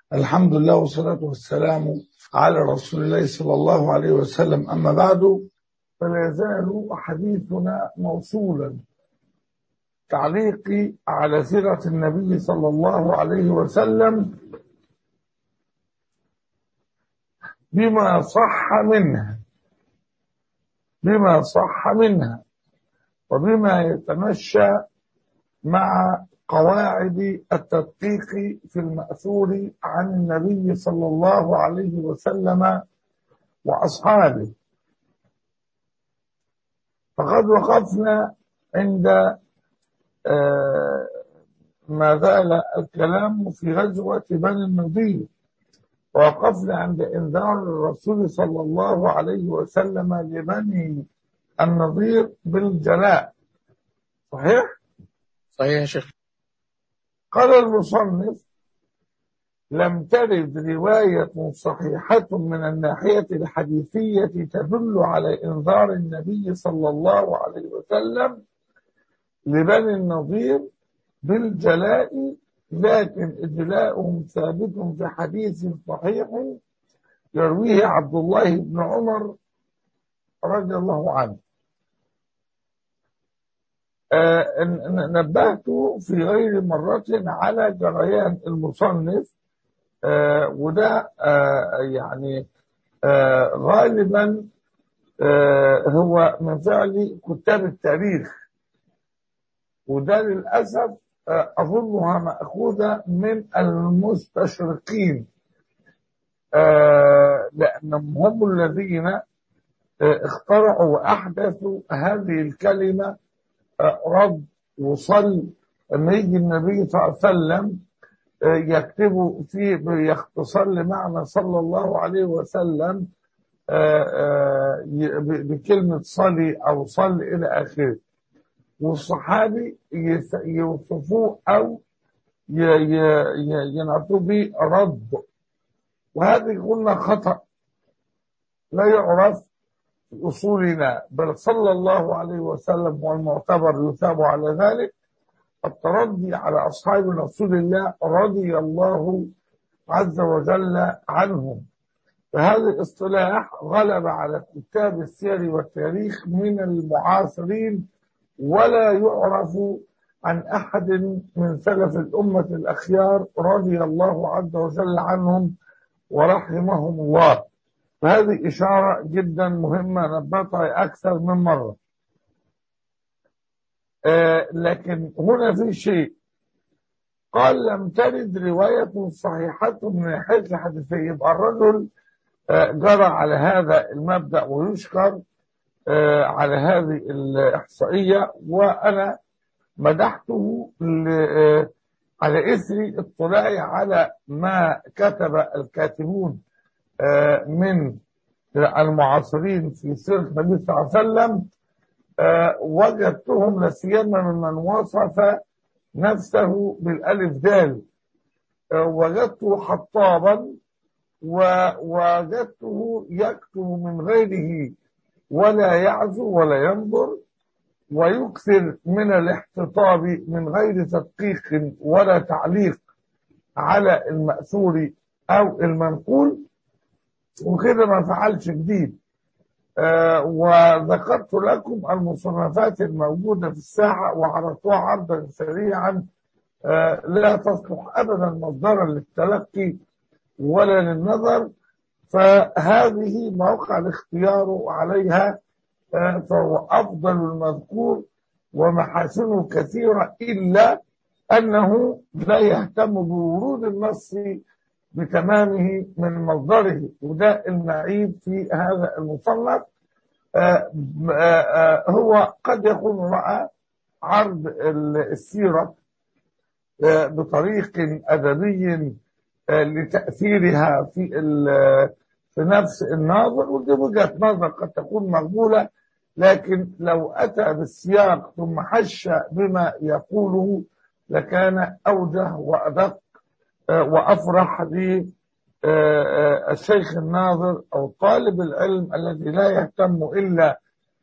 الحمد لله والصلاة والسلام على رسول الله صلى الله عليه وسلم أما بعد فلا يزال حديثنا موصولا تعليقي على سيرة النبي صلى الله عليه وسلم بما صح منها بما صح منها وبما يتمشى مع قواعد التدقيق في المأثور عن النبي صلى الله عليه وسلم وأصحابه فقد وقفنا عند ما زال الكلام في غزوة بني النضير ووقفنا عند إنذار الرسول صلى الله عليه وسلم لبني النضير بالجلاء صحيح؟ صحيح يا شيخ قال المصنف لم ترد رواية صحيحة من الناحية الحديثية تدل على إنذار النبي صلى الله عليه وسلم لبني النضير بالجلاء لكن إجلاؤهم ثابت في حديث صحيح يرويه عبد الله بن عمر رضي الله عنه آه نبهت في غير مرة على جريان المصنف آه وده آه يعني غالبا هو من فعل كتاب التاريخ وده للأسف أظنها مأخوذة من المستشرقين لأنهم هم الذين اخترعوا وأحدثوا هذه الكلمة رد وصل لما يجي النبي صلى الله عليه وسلم يكتبوا فيه يختصر لمعنى صلى الله عليه وسلم بكلمة صلي أو صل إلى آخره والصحابي يوصفوه أو ينعطوا به رد وهذه قلنا خطأ لا يعرف في أصولنا بل صلى الله عليه وسلم والمعتبر يثاب على ذلك التردي على أصحاب رسول الله رضي الله عز وجل عنهم فهذا الاصطلاح غلب على كتاب السير والتاريخ من المعاصرين ولا يعرف عن أحد من سلف الأمة الأخيار رضي الله عز وجل عنهم ورحمهم الله فهذه إشارة جدا مهمة نبطها أكثر من مرة آه لكن هنا في شيء قال لم ترد رواية صحيحة من ناحية الحديثية يبقى الرجل آه جرى على هذا المبدأ ويشكر آه على هذه الإحصائية وأنا مدحته على إثر اطلاعي على ما كتب الكاتبون من المعاصرين في سيرة النبي صلى الله عليه وسلم وجدتهم لا سيما ممن وصف نفسه بالالف دال وجدته حطابا ووجدته يكتب من غيره ولا يعزو ولا ينظر ويكثر من الاحتطاب من غير تدقيق ولا تعليق على المأثور أو المنقول وكده ما فعلش جديد آه وذكرت لكم المصنفات الموجودة في الساحة وعرضتها عرضا سريعا آه لا تصلح أبدا مصدرا للتلقي ولا للنظر فهذه موقع الاختيار عليها آه فهو أفضل المذكور ومحاسنه كثيرة إلا أنه لا يهتم بورود النص بتمامه من مصدره وده المعيب في هذا المصنف آآ آآ هو قد يكون رأى عرض السيرة بطريق أدبي لتأثيرها في في نفس الناظر ودي وجهة نظر قد تكون مقبولة لكن لو أتى بالسياق ثم حش بما يقوله لكان أوجه وأدق وأفرح للشيخ الناظر أو طالب العلم الذي لا يهتم إلا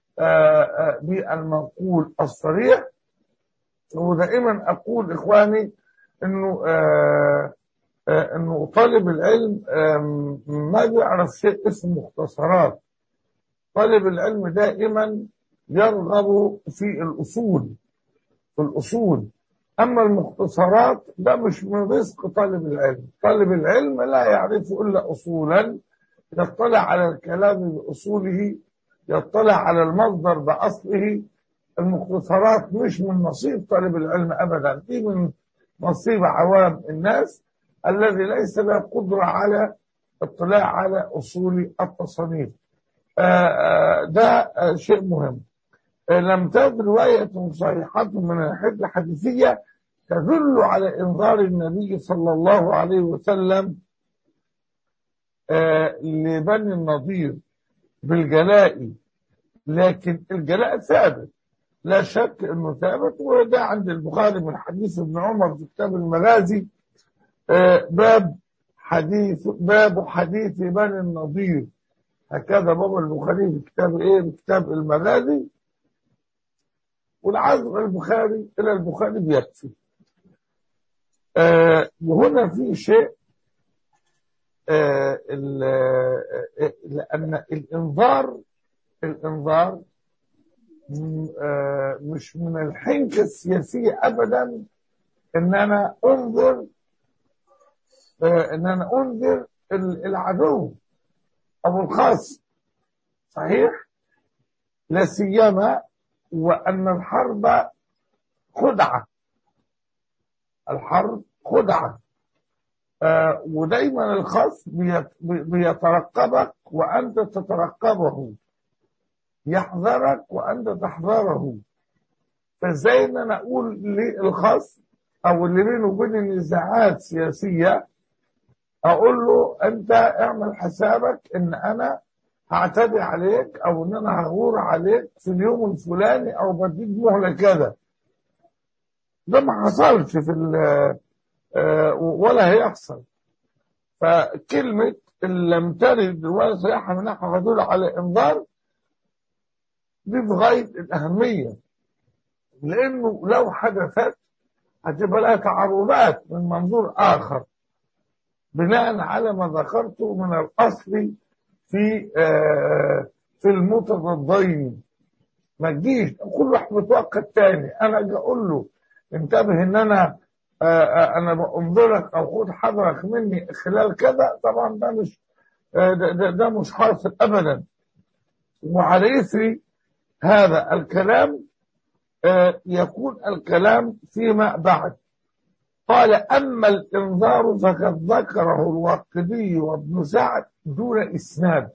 بالمنقول الصريح ودائما أقول إخواني أنه آه، انه طالب العلم آم، ما بيعرف شيء اسمه مختصرات طالب العلم دائما يرغب في الاصول في الاصول اما المختصرات ده مش من رزق طالب العلم طالب العلم لا يعرف الا اصولا يطلع على الكلام باصوله يطلع على المصدر باصله المختصرات مش من نصيب طالب العلم ابدا دي من نصيب عوام الناس الذي ليس له قدره على اطلاع على اصول التصانيف آه، آه، ده آه، شيء مهم آه، لم ترد روايه صحيحه من الناحيه الحديثيه تدل على انذار النبي صلى الله عليه وسلم آه، لبني النضير بالجلاء لكن الجلاء ثابت لا شك انه ثابت وده عند البخاري من حديث ابن عمر في كتاب المغازي آه، باب حديث باب حديث بني النضير هكذا باب البخاري في كتاب ايه في كتاب المغازي والعزم البخاري الى البخاري بيكفي آه وهنا في شيء آه ال- آه، لان الانذار الانذار م- آه، مش من الحنكة السياسية ابدا ان انا انذر آه، ان انا انذر ال- العدو او الخاص صحيح لا سيما وان الحرب خدعه الحرب خدعه آه، ودايما الخاص بيت- بيترقبك وانت تترقبه يحذرك وانت تحذره فازاي ان انا اقول للخاص او اللي بينه وبين نزاعات سياسيه اقول له انت اعمل حسابك ان انا هعتدي عليك او ان انا هغور عليك في اليوم الفلاني او بديك مهله كذا ده ما حصلش في ال- آه، ولا هيحصل فكلمة إن لم ترد رواية صحيحة من نحو تدل على إنذار دي في غاية الأهمية لأنه لو حدثت هتبقى لها تعرضات من منظور آخر بناء على ما ذكرته من الأصل في آه، في المتضادين ما تجيش كل واحد متوقع التاني انا اجي اقول له انتبه ان انا آه، آه، انا بانظرك او خد حذرك مني خلال كذا طبعا ده مش آه، ده, ده, ده مش حاصل ابدا وعلى اثر هذا الكلام آه، يكون الكلام فيما بعد قال اما الانذار فقد ذكره الواقدي وابن سعد دون اسناد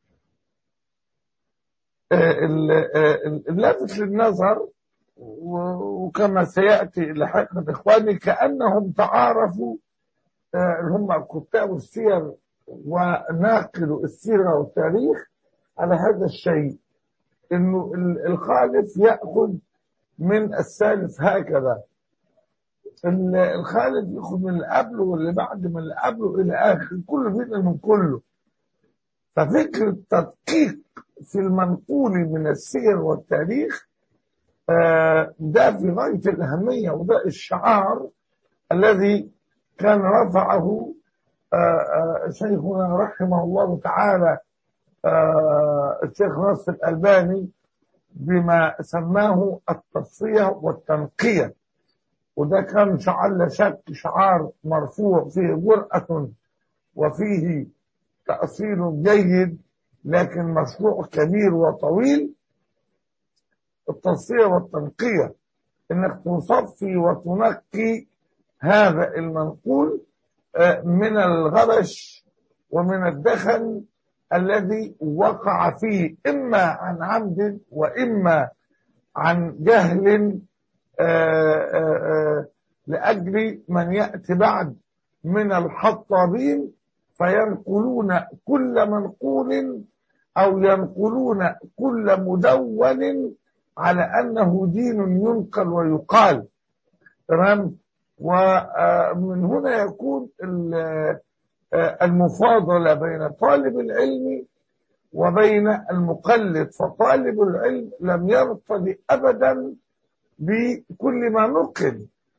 آه، ال- آه، اللافت للنظر و- وكما سيأتي لاحقا إخواني كأنهم تعارفوا آه، اللي هم كتاب السير وناقلوا السيرة والتاريخ على هذا الشيء إنه ال- الخالف يأخذ من السالف هكذا ال- الخالف يأخذ من اللي قبله واللي بعد من اللي قبله إلى آخر كله بينقل من كله ففكرة تدقيق في المنقول من السير والتاريخ آه، ده في غاية الأهمية وده الشعار الذي كان رفعه آه، آه، شيخنا رحمه الله تعالى آه، الشيخ ناصر الألباني بما سماه التصفية والتنقية وده كان شعار لا شك شعار مرفوع فيه جرأة وفيه تأصيل جيد لكن مشروع كبير وطويل التصفية والتنقية انك تصفي وتنقي هذا المنقول آه، من الغبش ومن الدخل الذي وقع فيه اما عن عمد واما عن جهل آه، آه، آه، لاجل من ياتي بعد من الحطابين فينقلون كل منقول او ينقلون كل مدون على انه دين ينقل ويقال تمام ومن هنا يكون ال- آه، المفاضله بين طالب العلم وبين المقلد فطالب العلم لم يرتضي ابدا بكل ما نقل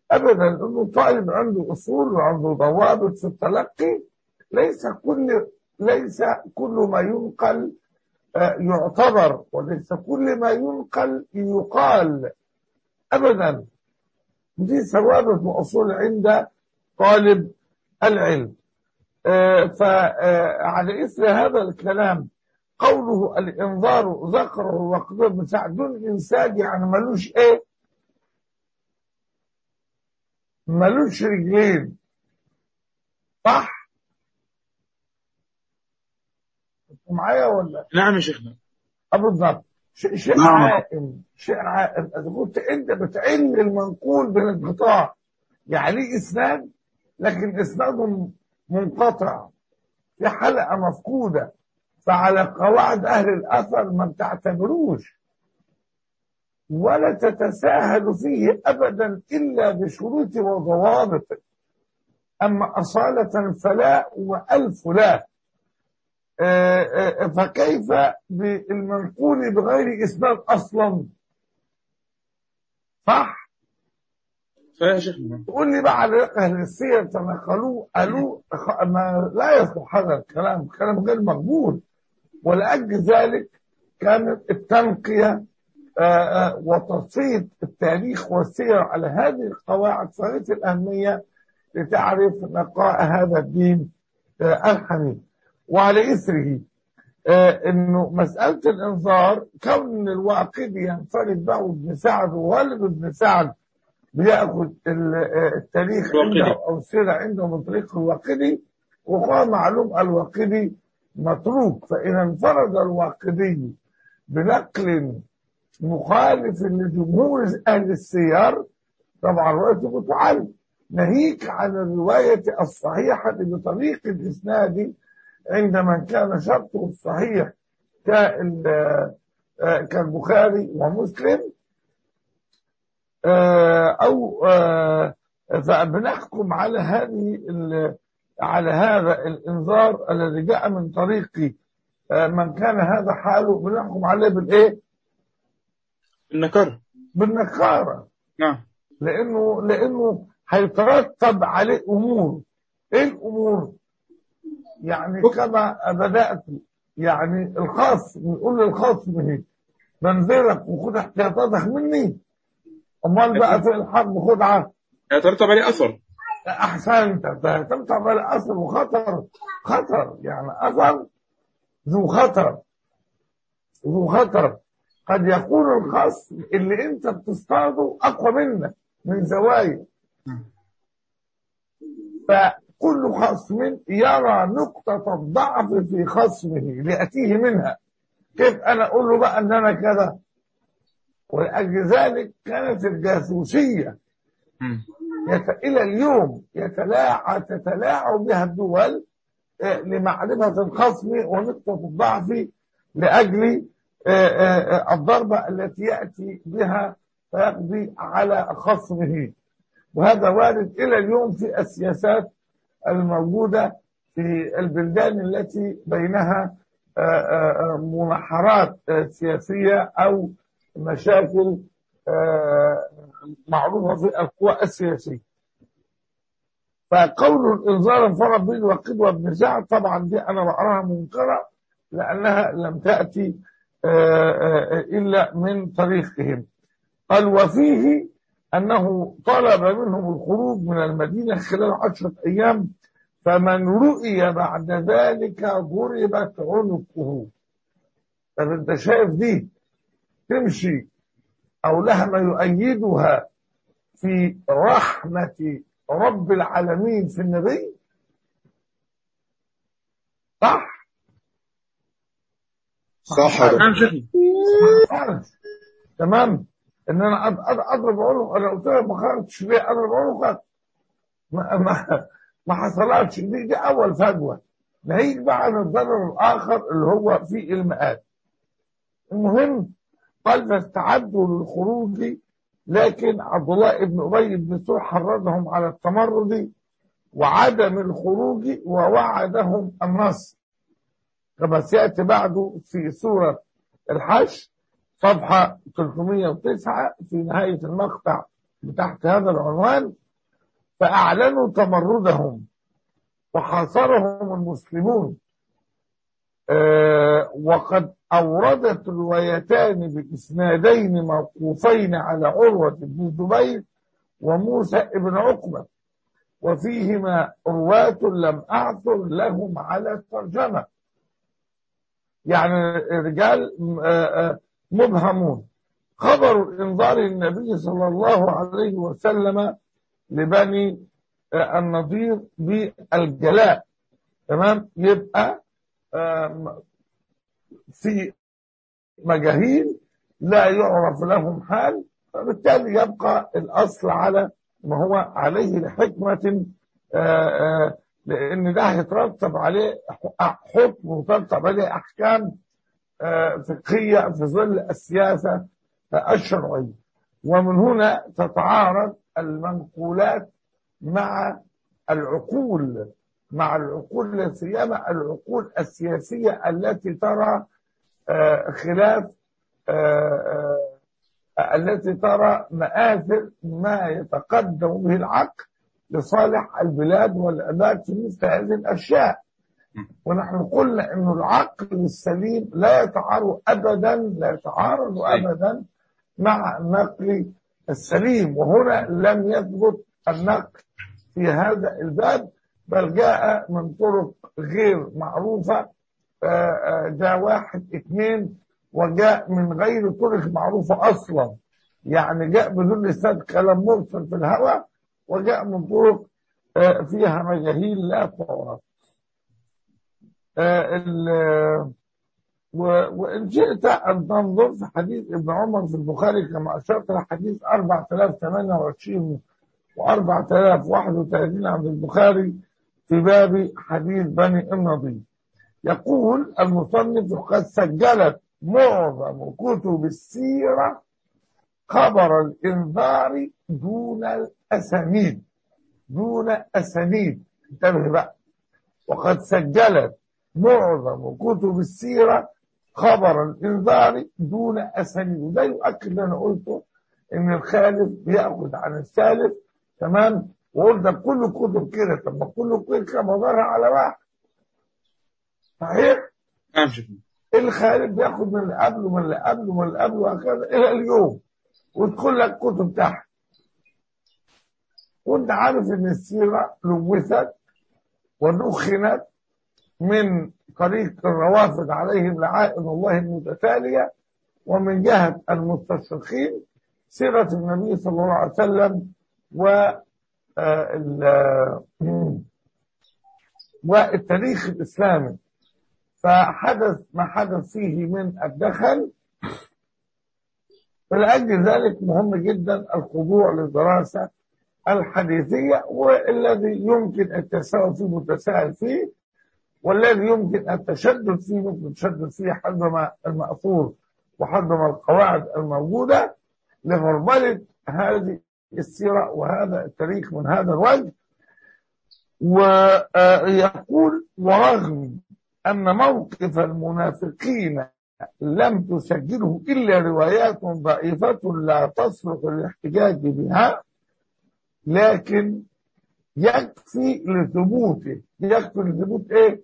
ابدا انه طالب عنده اصول وعنده ضوابط في التلقي ليس كل ليس كل ما ينقل آه، يعتبر وليس كل ما ينقل يقال ابدا دي ثوابت واصول عند طالب العلم آه، فعلى اثر هذا الكلام قوله الانذار ذكره وقدر بن سعد دون انساج يعني ملوش ايه ملوش رجلين صح انتوا معايا ولا نعم يا شيخنا بالضبط شيء شيء نعم. عائم شيء عائم اذا كنت انت بتعل المنقول بالانقطاع يعني ليه اسناد لكن اسناده منقطع في حلقه مفقوده فعلى قواعد اهل الاثر ما بتعتبروش ولا تتساهل فيه ابدا الا بشروط وضوابط اما اصاله فلا والف لا آه، آه، فكيف بالمنقول بغير اسناد اصلا صح صحيح يا شيخنا تقول لي بقى على اهل السير تنقلوه قالوا خ- ما لا يصلح هذا الكلام كلام غير مقبول ولاجل ذلك كانت التنقيه آه، آه، وتصفيه التاريخ والسير على هذه القواعد صغيره الاهميه لتعرف نقاء هذا الدين آه، الحنيف وعلى اثره آه، انه مساله الانذار كون الواقدي ينفرد به ابن سعد وولد ابن سعد بياخذ ال- آه، التاريخ الواقدي. عنده او السيره عنده من طريق الواقدي وهو معلوم الواقدي متروك فإن انفرد الواقدي بنقل مخالف لجمهور أهل السير طبعا روايته تعل ناهيك عن الرواية الصحيحة بطريق الإسناد عند من كان شرطه الصحيح كال- آه، كالبخاري ومسلم آه، أو آه، فبنحكم على هذه ال- على هذا الإنذار الذي جاء من طريق آه، من كان هذا حاله بنحكم عليه بالإيه؟ النكر بالنكارة نعم لأنه لأنه هيترتب عليه أمور إيه الأمور؟ يعني كما بدأت يعني الخاص نقول للخاص به بنزلك وخد احتياطاتك مني امال بقى في الحرب خدعه يترتب عليه أثر احسنت تمتع على اثر وخطر خطر يعني اثر ذو خطر ذو خطر قد يكون الخصم اللي انت بتصطاده اقوى منك من زوايا فكل خصم يرى نقطة الضعف في خصمه ليأتيه منها كيف أنا أقول له بقى أن أنا كذا ولأجل ذلك كانت الجاسوسية مم. يت... إلى اليوم يتلاعى تتلاعب بها الدول آه، لمعرفة الخصم ونقطة الضعف لأجل آه، آه، آه، الضربة التي يأتي بها فيقضي على خصمه وهذا وارد إلى اليوم في السياسات الموجودة في البلدان التي بينها آه، آه، آه، مناحرات آه، سياسية أو مشاكل آه، معروفة في القوى السياسية فقول الإنذار انفرد به الوقيد وابن سعد طبعا دي أنا بقراها منكرة لأنها لم تأتي آه، آه، إلا من طريقهم قال وفيه أنه طلب منهم الخروج من المدينة خلال عشرة أيام فمن رؤي بعد ذلك ضربت عنقه طب أنت شايف دي تمشي أو لها ما يؤيدها في رحمة رب العالمين في النبي صح؟ صح يا نعم دكتور. شيخنا ما ينفعش. تمام ان انا أض- أض- اضرب عنق انا قلت لك ما خرجتش ليه اضرب عنقك ما ما ما حصلتش دي دي اول فجوه ناهيك بقى عن الضرر الاخر اللي هو في المآل المهم قال فاستعدوا للخروج لكن عبد الله بن ابي بن سلول حرضهم على التمرد وعدم الخروج ووعدهم النصر كما سياتي بعده في سوره الحشر صفحه 309 في نهايه المقطع تحت هذا العنوان فأعلنوا تمردهم وحاصرهم المسلمون آه، وقد أوردت روايتان بإسنادين موقوفين على عروة بن الزبير وموسى بن عقبة وفيهما رواة لم أعثر لهم على الترجمة يعني رجال آه، آه، مبهمون خبر انذار النبي صلى الله عليه وسلم لبني آه، النضير بالجلاء تمام يبقى آم، في مجاهيل لا يعرف لهم حال فبالتالي يبقى الأصل على ما هو عليه لحكمة آه، آه، لأن ده هيترتب عليه حكم وترتب عليه أحكام آه، فقهية في ظل السياسة الشرعية ومن هنا تتعارض المنقولات مع العقول مع العقول لا سيما العقول السياسية التي ترى آه، خلاف آه، آه، التي ترى مآثر ما يتقدم به العقل لصالح البلاد والعباد في مثل هذه الأشياء ونحن قلنا أن العقل السليم لا يتعارض أبدا لا يتعارض أبدا مع النقل السليم وهنا لم يثبت النقل في هذا الباب بل جاء من طرق غير معروفة آه، آه، جاء واحد اثنين وجاء من غير طرق معروفة أصلا يعني جاء بدون إسناد كلام مرسل في الهواء وجاء من طرق آه، فيها مجاهيل لا تعرف آه، ال- و- وإن شئت أن تنظر في حديث ابن عمر في البخاري كما أشرت لحديث 4028 و 4031 عند البخاري في باب حديث بني النضير يقول المصنف قد سجلت معظم كتب السيرة خبر الإنذار دون الأسانيد دون أسانيد انتبه بقى وقد سجلت معظم كتب السيرة خبر الإنذار دون أسانيد وده يؤكد اللي أنا قلته إن الخالف بيأخذ عن الثالث تمام وقلنا كل كتب كده طب ما كل كتب كده مدارها على واحد صحيح نعم شيخنا الخالف بياخد من اللي قبله من اللي قبله من اللي قبله وهكذا إلى اليوم وتدخل لك كتب تحت وانت عارف ان السيرة لوثت ونخنت من طريق الروافد عليهم لعائن الله المتتالية ومن جهة المستشرقين سيرة النبي صلى الله عليه وسلم و آه، ال- والتاريخ الإسلامي فحدث ما حدث فيه من الدخل فلأجل ذلك مهم جدا الخضوع للدراسة الحديثية والذي يمكن التساؤل فيه متساهل فيه والذي يمكن التشدد فيه ممكن التشدد فيه حسب المأثور وحسب القواعد الموجودة لغربلة هذه السيرة وهذا التاريخ من هذا الوجه ويقول ورغم أن موقف المنافقين لم تسجله إلا روايات ضعيفة لا تصلح للاحتجاج بها لكن يكفي لثبوته يكفي لثبوت ايه؟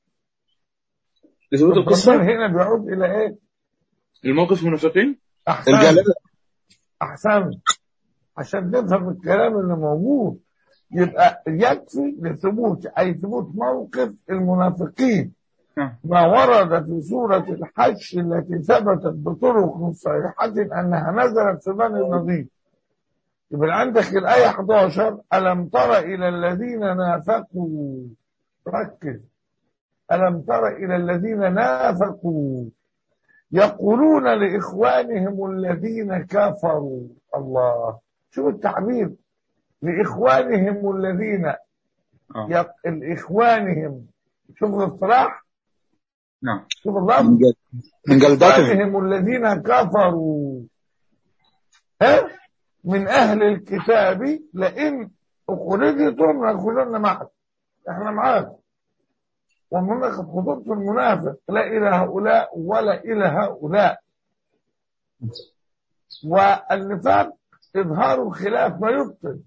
لثبوت القصة الضمير هنا بيعود الى ايه؟ الموقف المنافقين احسن الجلالة احسن عشان نفهم الكلام اللي موجود يبقى يكفي لثبوت اي ثبوت موقف المنافقين نعم. ما ورد في سورة الحج التي ثبتت بطرق صحيحة أنها نزلت في بني النضير يبقى عندك الآية 11 ألم تر إلى الذين نافقوا ركز ألم تر إلى الذين نافقوا يقولون لإخوانهم الذين كفروا الله شوف التعبير لإخوانهم الذين آه. يق... الإخوانهم شوف الاصطلاح نعم شوف اللفظ من جل- من جلدتهم إخوانهم الذين كفروا ها من أهل الكتاب لئن أخرجتم لنخرجن معكم إحنا معاكم ومن قد خطبت المنافق لا إلى هؤلاء ولا إلى هؤلاء والنفاق إظهار الخلاف ما يبطل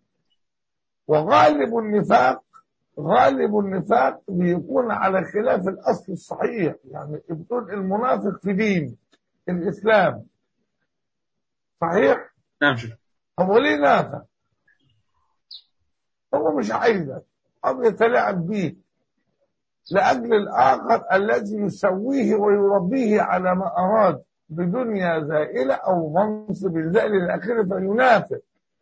وغالب النفاق غالب النفاق بيكون على خلاف الأصل الصحيح يعني بتقول المنافق في دين الإسلام صحيح؟ نعم شيخ هو ليه نافق؟ هو مش عايزك أو يتلاعب بيك لأجل الآخر الذي يسويه ويربيه على ما أراد بدنيا زائلة أو منصب زائل إلى آخره فينافق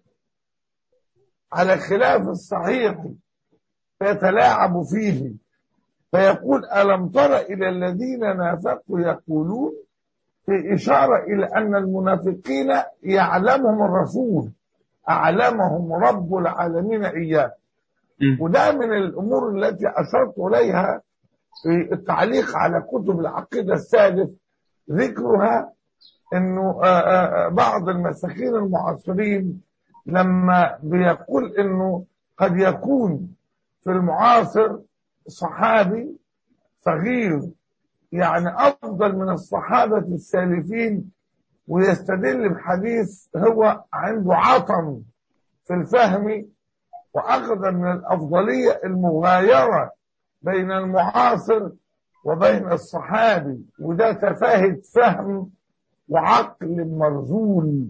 على خلاف الصحيح فيتلاعب فيه فيقول ألم تر إلى الذين نافقوا يقولون في إشارة إلى أن المنافقين يعلمهم الرسول أعلمهم رب العالمين إياه مم. وده من الأمور التي أشرت إليها في التعليق على كتب العقيدة السادس ذكرها أنه آه، آه، آه، بعض المساكين المعاصرين لما بيقول أنه قد يكون في المعاصر صحابي صغير يعني أفضل من الصحابة السالفين ويستدل بحديث هو عنده عطم في الفهم وأخذ من الأفضلية المغايرة بين المعاصر وبين الصحابي وده تفاهة فهم وعقل مرزول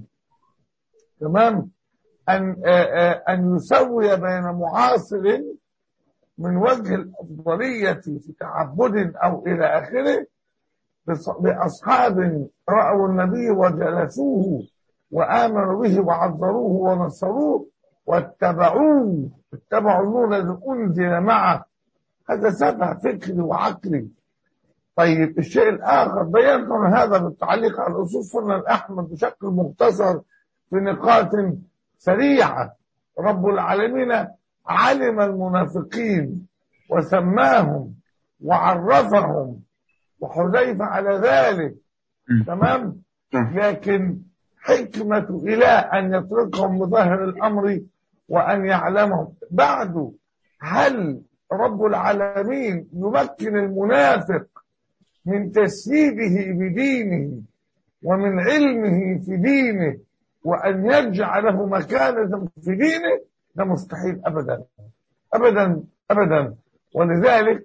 تمام أن آه، آه، أن يسوي بين معاصر من وجه الأفضلية في تعبد أو إلى آخره بص- بأصحاب رأوا النبي وجلسوه وآمنوا به وعذروه ونصروه واتبعوه اتبعوا النور الذي أنزل معه هذا سفه فكري وعقلي طيب الشيء الآخر بينت هذا بالتعليق على أصول سنة الأحمد بشكل مختصر في نقاط سريعة رب العالمين علم المنافقين وسماهم وعرفهم وحذيفة على ذلك مم. تمام نعم. لكن حكمة إله أن يتركهم بظاهر الأمر وأن يعلمهم بعد هل رب العالمين يمكن المنافق من تسييده بدينه ومن علمه في دينه وأن يجعله مكانة في دينه ده مستحيل أبدا أبدا أبدا ولذلك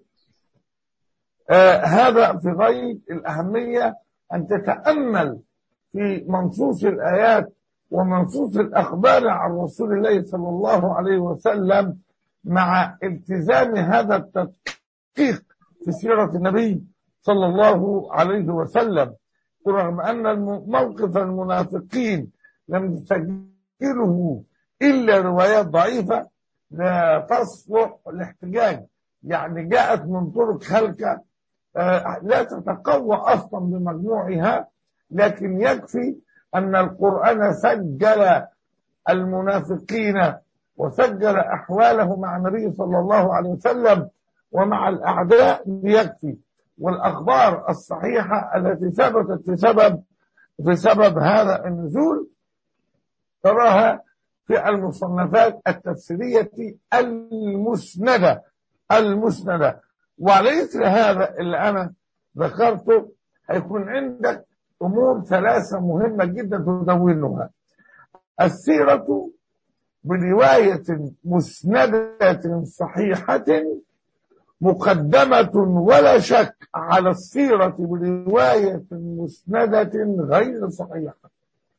آه هذا في غاية الأهمية أن تتأمل في منصوص الآيات ومنصوص الأخبار عن رسول الله صلى الله عليه وسلم مع التزام هذا التدقيق في سيرة النبي صلى الله عليه وسلم رغم أن الم- موقف المنافقين لم تسجله إلا روايات ضعيفة لا تصلح الاحتجاج يعني جاءت من طرق خلقة آه، لا تتقوى أصلا بمجموعها لكن يكفي أن القرآن سجل المنافقين وسجل أحواله مع النبي صلى الله عليه وسلم ومع الأعداء يكفي والأخبار الصحيحة التي ثبتت في سبب في سبب هذا النزول تراها في المصنفات التفسيرية المسندة المسندة وليس هذا اللي أنا ذكرته هيكون عندك أمور ثلاثة مهمة جدا تدونها السيرة برواية مسندة صحيحة مقدمة ولا شك على السيرة برواية مسندة غير صحيحة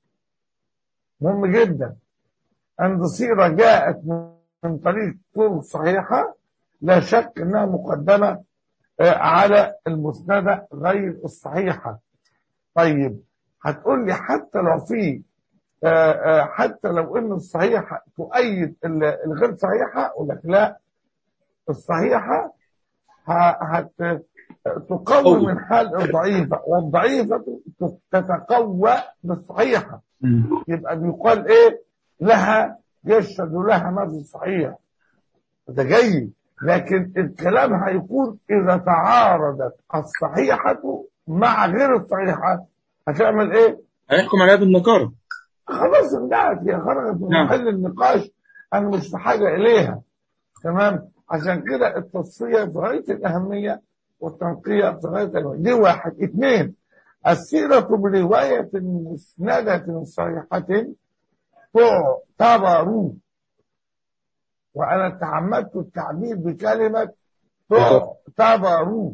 مهم جدا أن السيرة جاءت من طريق طرق صحيحة لا شك أنها مقدمة آه، على المسندة غير الصحيحة طيب هتقول لي حتى لو في آه، آه، حتى لو ان الصحيحه تؤيد ال- الغير صحيحه اقول لك لا الصحيحه ه- هت تقوي قوي. من حال الضعيفه والضعيفه ت- تتقوى بالصحيحه مم. يبقى بيقال ايه لها يشهد لها ما في الصحيح ده جيد لكن الكلام هيكون اذا تعارضت الصحيحه مع غير الصحيحه هتعمل ايه؟ هيحكم عليها بالنكارة خلاص انتهت هي خرجت من نعم. محل النقاش انا مش في حاجه اليها تمام عشان كده التصفيه في غايه الاهميه والتنقيه في غايه الاهميه دي واحد اثنين السيره بروايه مسنده صحيحه تعتبر وأنا تعمدت التعبير بكلمة تعتبر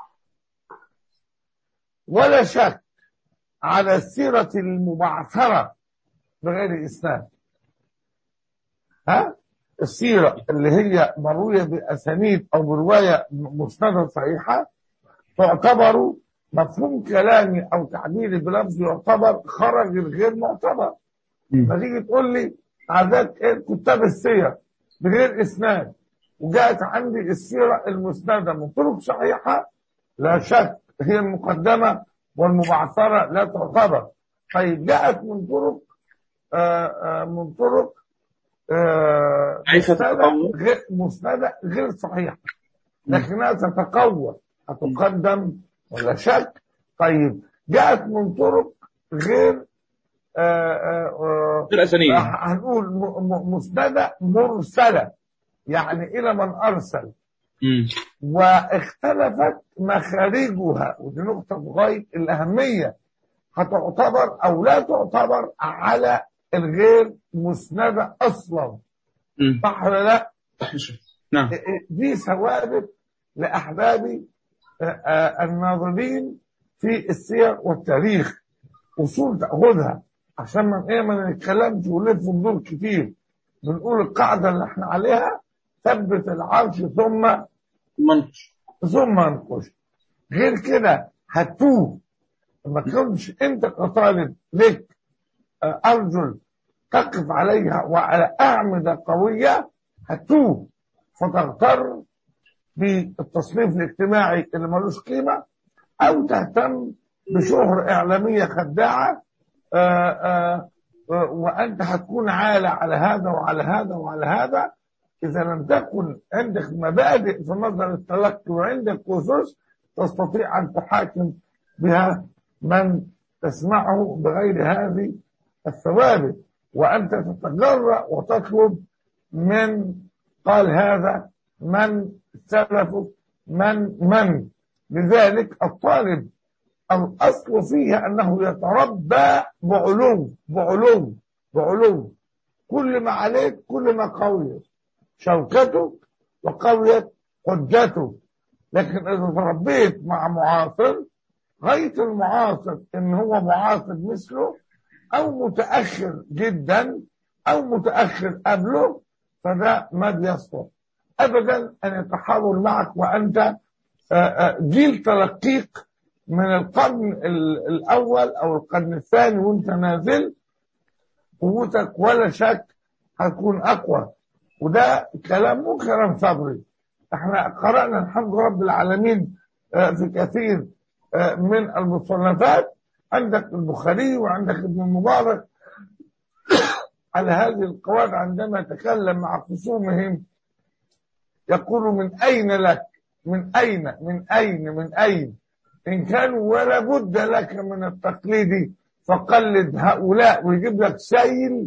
ولا شك على السيرة المبعثرة بغير إسناد ها السيرة اللي هي مروية بأسانيد أو برواية مسندة صحيحة تعتبر مفهوم كلامي أو تعبيري بلفظ يعتبر خرج الغير معتبر مم. ما تيجي تقول لي عادات إيه كتاب السير بغير إسناد وجاءت عندي السيرة المسندة من طرق صحيحة لا شك هي المقدمة والمبعثرة لا تعتبر طيب جاءت من طرق آه آه من طرق آه كيف مسندة تتقوى؟ غير مسندة غير صحيحة لكنها تتقوى هتقدم ولا شك طيب جاءت من طرق غير آه آه آه غير أسانيد هنقول م- م- مسندة مرسلة يعني إلى من أرسل مم. واختلفت مخارجها ودي نقطة في غاية الأهمية هتعتبر أو لا تعتبر على الغير مسندة أصلا مم. صح ولا لا؟ نعم دي ثوابت لأحبابي آه، آه، الناظرين في السير والتاريخ أصول تأخذها عشان ما إيه ما نتكلمش ونلف ندور كتير بنقول القاعدة اللي احنا عليها ثبت العرش ثم منقش ثم انقش غير كده هتوه ما كنتش انت كطالب لك آه، ارجل تقف عليها وعلى اعمده قويه هتوه فتغتر بالتصنيف الاجتماعي اللي ملوش قيمه او تهتم بشهرة اعلاميه خداعه آه، آه، آه، وانت هتكون عالة على هذا وعلى هذا وعلى هذا إذا لم تكن عندك مبادئ في نظر التلقي وعندك أسس تستطيع أن تحاكم بها من تسمعه بغير هذه الثوابت وأنت تتجرأ وتطلب من قال هذا من سلفك من من لذلك الطالب الأصل فيه أنه يتربى بعلو بعلو بعلو كل ما عليك كل ما قويت شوكته وقويت حجته لكن إذا تربيت مع معاصر غاية المعاصر إن هو معاصر مثله أو متأخر جدا أو متأخر قبله فده ما بيصلح أبدا أن يتحاور معك وأنت آه، آه، جيل تلقيك من القرن ال- الأول أو القرن الثاني وأنت نازل قوتك ولا شك هتكون أقوى وده كلام مو كلام صبري احنا قرأنا الحمد رب العالمين آه، في كثير آه، من المصنفات عندك البخاري وعندك ابن المبارك على هذه القواعد عندما يتكلم مع خصومهم يقول من أين لك من أين من أين من أين إن كانوا ولا بد لك من التقليد فقلد هؤلاء ويجيب لك سيل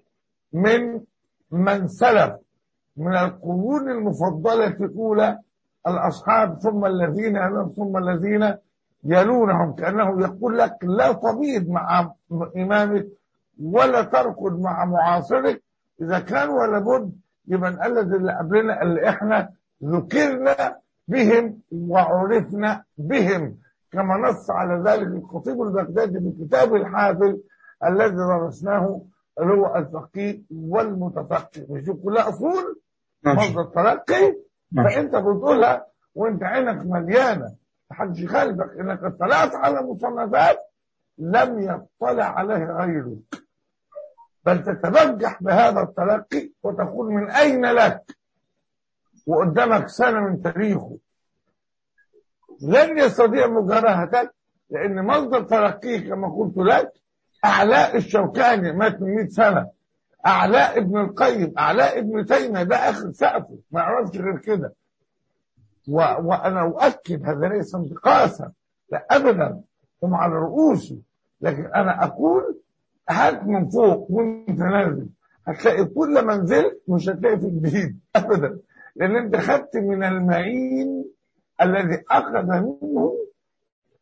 من من سلف من القرون المفضلة الأولى الأصحاب ثم الذين يلونهم ثم الذين يلونهم كأنه يقول لك لا تبيض مع إمامك ولا تركض مع معاصرك إذا كان ولا بد يبقى نقلد اللي قبلنا اللي إحنا ذكرنا بهم وعرفنا بهم كما نص على ذلك الخطيب البغدادي في كتابه الحافل الذي درسناه اللي هو الفقيه والمتفقه مش دي كلها اصول مصدر تلقي نعم. فانت بتقولها وانت عينك مليانه محدش يخالفك انك اطلعت على مصنفات لم يطلع عليها غيرك بل تتبجح بهذا التلقي وتقول من اين لك وقدامك سنه من تاريخه لن يستطيع مجاراهتك لان مصدر تلقيه كما قلت لك اعلاء الشوكاني مات من 100 سنه اعلاء ابن القيم اعلاء ابن تيميه ده اخر سقفه ما يعرفش غير كده و... وانا اؤكد هذا ليس انتقاصا لا ابدا هم على رؤوسي لكن انا اقول هات من فوق وانت نازل هتلاقي كل ما نزلت مش هتلاقي في جديد ابدا لان انت خدت من المعين الذي اخذ منه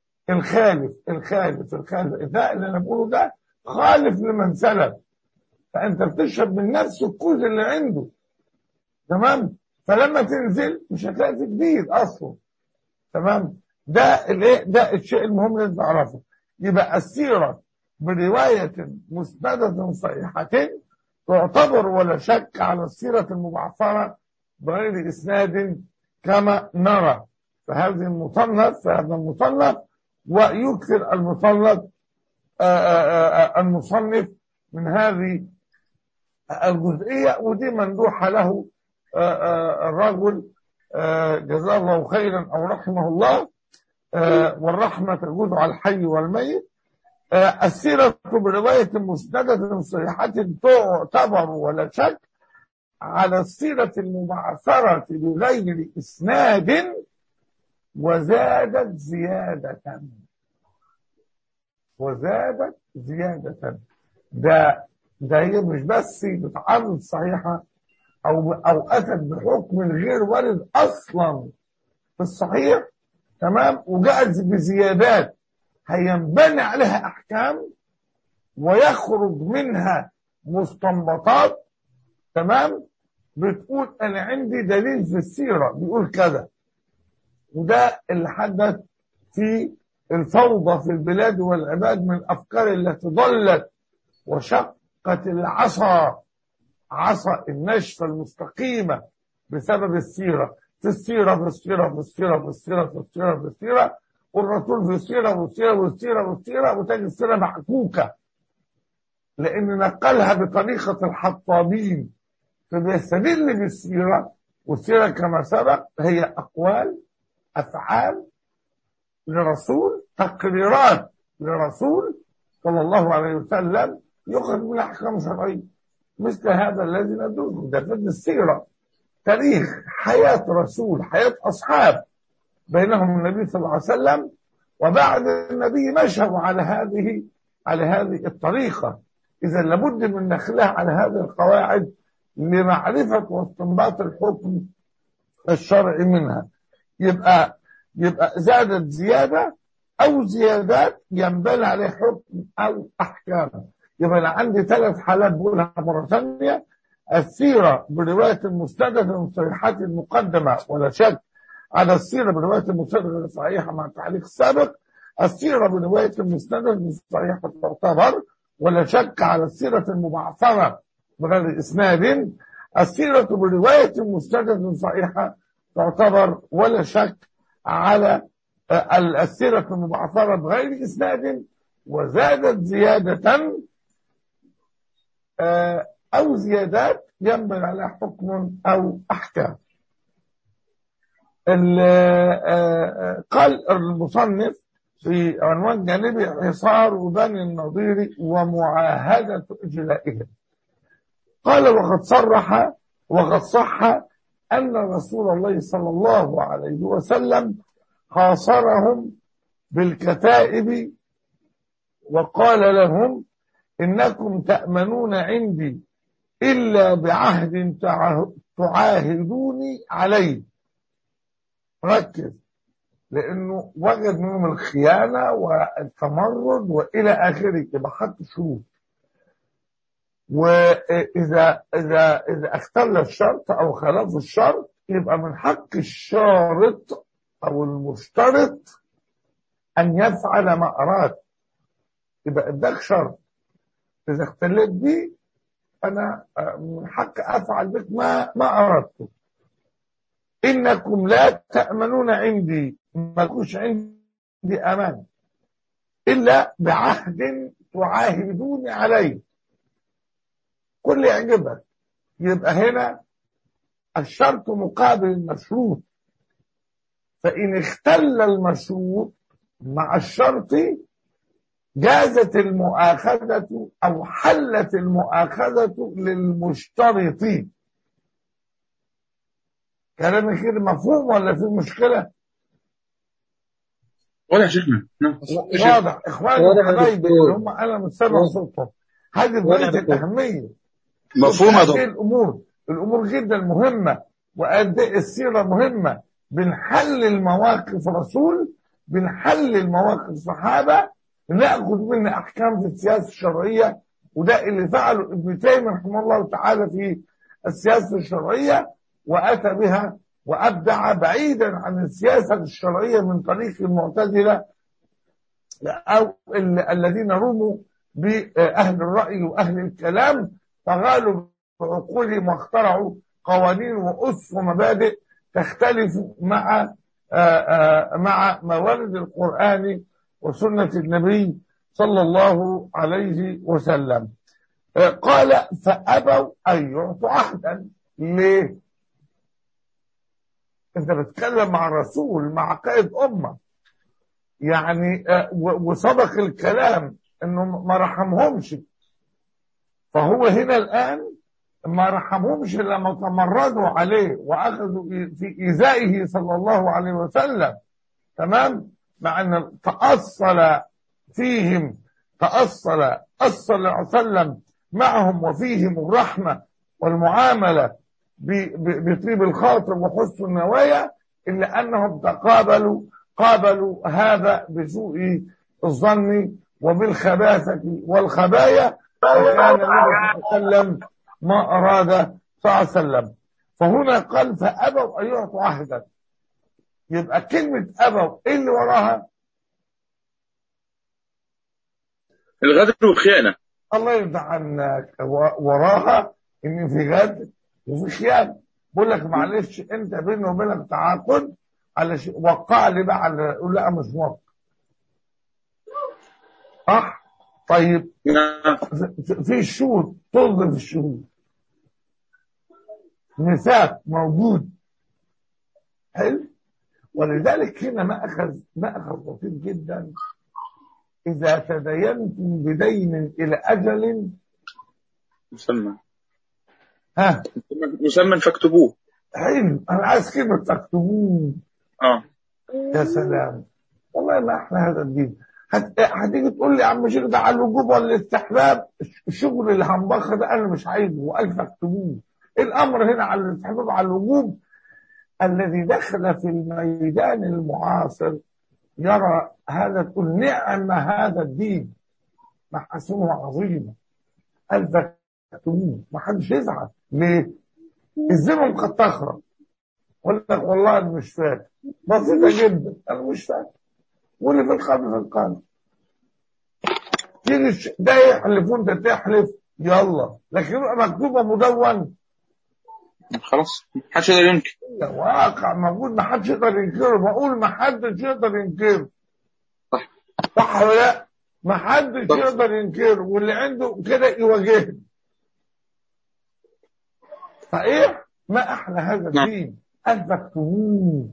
الخالف الخالف الخالف ده اللي انا بقوله ده خالف لمن سلف فانت بتشرب من نفس الكوز اللي عنده تمام فلما تنزل مش هتلاقي في جديد اصلا تمام ده الايه ده الشيء المهم اللي تعرفه يبقى السيره بروايه مسنده صحيحه تعتبر ولا شك على السيره المبعثره بغير اسناد كما نرى فهذه المصنف فهذا المصنف ويكثر المصنف المصنف من هذه الجزئية ودي مندوحة له الرجل جزاه الله خيرا أو رحمه الله والرحمة تجوز على الحي والميت السيرة برواية مسندة صحيحة تعتبر ولا شك على السيرة المبعثرة بغير إسناد وزادت زيادة وزادت زيادة ده ده هي مش بس بتعرض صحيحة أو أو أتت بحكم غير وارد أصلا في الصحيح تمام وجاءت بزيادات هينبني عليها أحكام ويخرج منها مستنبطات تمام بتقول أنا عندي دليل في السيرة بيقول كذا وده اللي حدث في الفوضى في البلاد والعباد من الأفكار التي ضلت وشقت العصا عصا النشفة المستقيمة بسبب السيرة في السيرة في السيرة في السيرة في السيرة في السيرة في السيرة والرسول في السيرة والسيرة والسيرة والسيرة وتجد السيرة محكوكة لأن نقلها بطريقة الحطابين فبيستدل بالسيرة والسيرة كما سبق هي أقوال أفعال لرسول تقريرات لرسول صلى الله عليه وسلم يخرج من أحكام شرعية مثل هذا الذي ندرسه ده في السيرة تاريخ حياة رسول حياة أصحاب بينهم النبي صلى الله عليه وسلم وبعد النبي مشوا على هذه على هذه الطريقة إذا لابد من نخلها على هذه القواعد لمعرفة واستنباط الحكم الشرعي منها يبقى يبقى زادت زيادة أو زيادات ينبني عليه حكم أو أحكام يبقى أنا عندي ثلاث حالات بقولها مرة ثانية السيرة برواية المستندة صحيحة المقدمة ولا شك على السيرة برواية المستندة الصحيحة مع التعليق السابق السيرة برواية المستندة الصحيحة تعتبر ولا شك على السيرة المبعثرة بغير إسناد السيرة برواية المستندة صحيحة تعتبر ولا شك على السيرة المبعثرة بغير إسناد وزادت زيادة أو زيادات ينبغي عليها حكم أو أحكام قال المصنف في عنوان جانبي حصار بني النضير ومعاهدة إجلائهم قال وقد صرح وقد صح أن رسول الله صلى الله عليه وسلم حاصرهم بالكتائب وقال لهم إنكم تأمنون عندي إلا بعهد تعاهدوني عليه ركز لأنه وجد منهم الخيانة والتمرد وإلى آخره يبقى حط شروط وإذا إذا إذا اختل الشرط أو خلاف الشرط يبقى من حق الشارط أو المشترط أن يفعل ما أراد يبقى اداك شرط إذا اختلت بيه أنا من حق أفعل بك ما ما أردته إنكم لا تأمنون عندي ما لكوش عندي أمان إلا بعهد تعاهدوني عليه كل يعجبك يبقى هنا الشرط مقابل المشروط فإن اختل المشروط مع الشرط جازت المؤاخذة أو حلت المؤاخذة للمشترط كلامي كده مفهوم ولا في مشكلة؟ واضح شيخنا نعم واضح اخواني وحبايبي اللي هم انا مش سامع صوتهم هذه غايه الاهميه مفهوم يا هذه دكتور الامور الامور جدا مهمه وقد ايه السيره مهمه بنحلل مواقف رسول بنحلل مواقف صحابه ناخذ منها احكام في السياسه الشرعيه وده اللي فعله ابن تيمية رحمه الله تعالى في السياسة الشرعية وأتى بها وأبدع بعيدا عن السياسة الشرعية من طريق المعتزلة أو ال- الذين رموا بأهل الرأي وأهل الكلام فغالوا بعقولهم واخترعوا قوانين وأس ومبادئ تختلف مع آه، آه، مع موارد القرآن وسنة النبي صلى الله عليه وسلم آه، قال فأبوا أن يعطوا عهدا ليه؟ أنت بتتكلم مع رسول مع قائد أمة يعني آه، و- وسبق الكلام انه ما رحمهمش فهو هنا الان ما رحمهمش لما تمردوا عليه واخذوا إي- في ايذائه صلى الله عليه وسلم تمام مع ان تاصل فيهم تاصل اصل صلى الله عليه وسلم معهم وفيهم الرحمه والمعامله ب- ب- بطيب الخاطر وحسن النوايا الا انهم تقابلوا قابلوا هذا بسوء الظن وبالخباثة والخبايا وكان النبي صلى الله عليه وسلم ما أراد صلى الله عليه وسلم فهنا قال فأبوا أن يعطوا عهدا يبقى كلمة أبوا إيه اللي وراها؟ الغدر والخيانة الله يرضى عنك و- وراها إن في غدر وفي خيانة بقول لك معلش أنت بيني وبينك تعاقد على شيء وقع لي بقى على يقول لا مش موقع صح طيب نعم في الشهود طز في الشهود ميثاق موجود حلو ولذلك هنا ما اخذ ما اخذ لطيف جدا اذا تدينتم بدين الى اجل مسمى ها مسمى فاكتبوه حلو انا عايز كلمه تكتبوه اه يا سلام والله ما احنا هذا الدين هت- هتيجي تقول لي يا عم شيخ ده على الوجوب ولا الاستحباب الشغل اللي هنبخ ده انا مش عايزه والف اكتبوه الامر هنا على الاستحباب على الوجوب الذي دخل في الميدان المعاصر يرى هذا تقول نعم هذا الدين محاسنه عظيمه الف اكتبوه ما حدش يزعل ليه؟ الزمن قد تخرج يقول لك والله انا مش فاهم بسيطه جدا انا مش فاهم واللي في القلب في القلب تيجي الش- ده يحلف وانت تحلف يلا لكن يبقى مكتوبه مدون خلاص محدش يقدر ينكر ده واقع موجود ما حدش يقدر ينكره بقول ما حدش يقدر ينكره صح. صح ولا لا؟ ما حدش صح. يقدر ينكره واللي عنده كده يواجهني صحيح ما احلى هذا نعم. الدين أن تكتبوه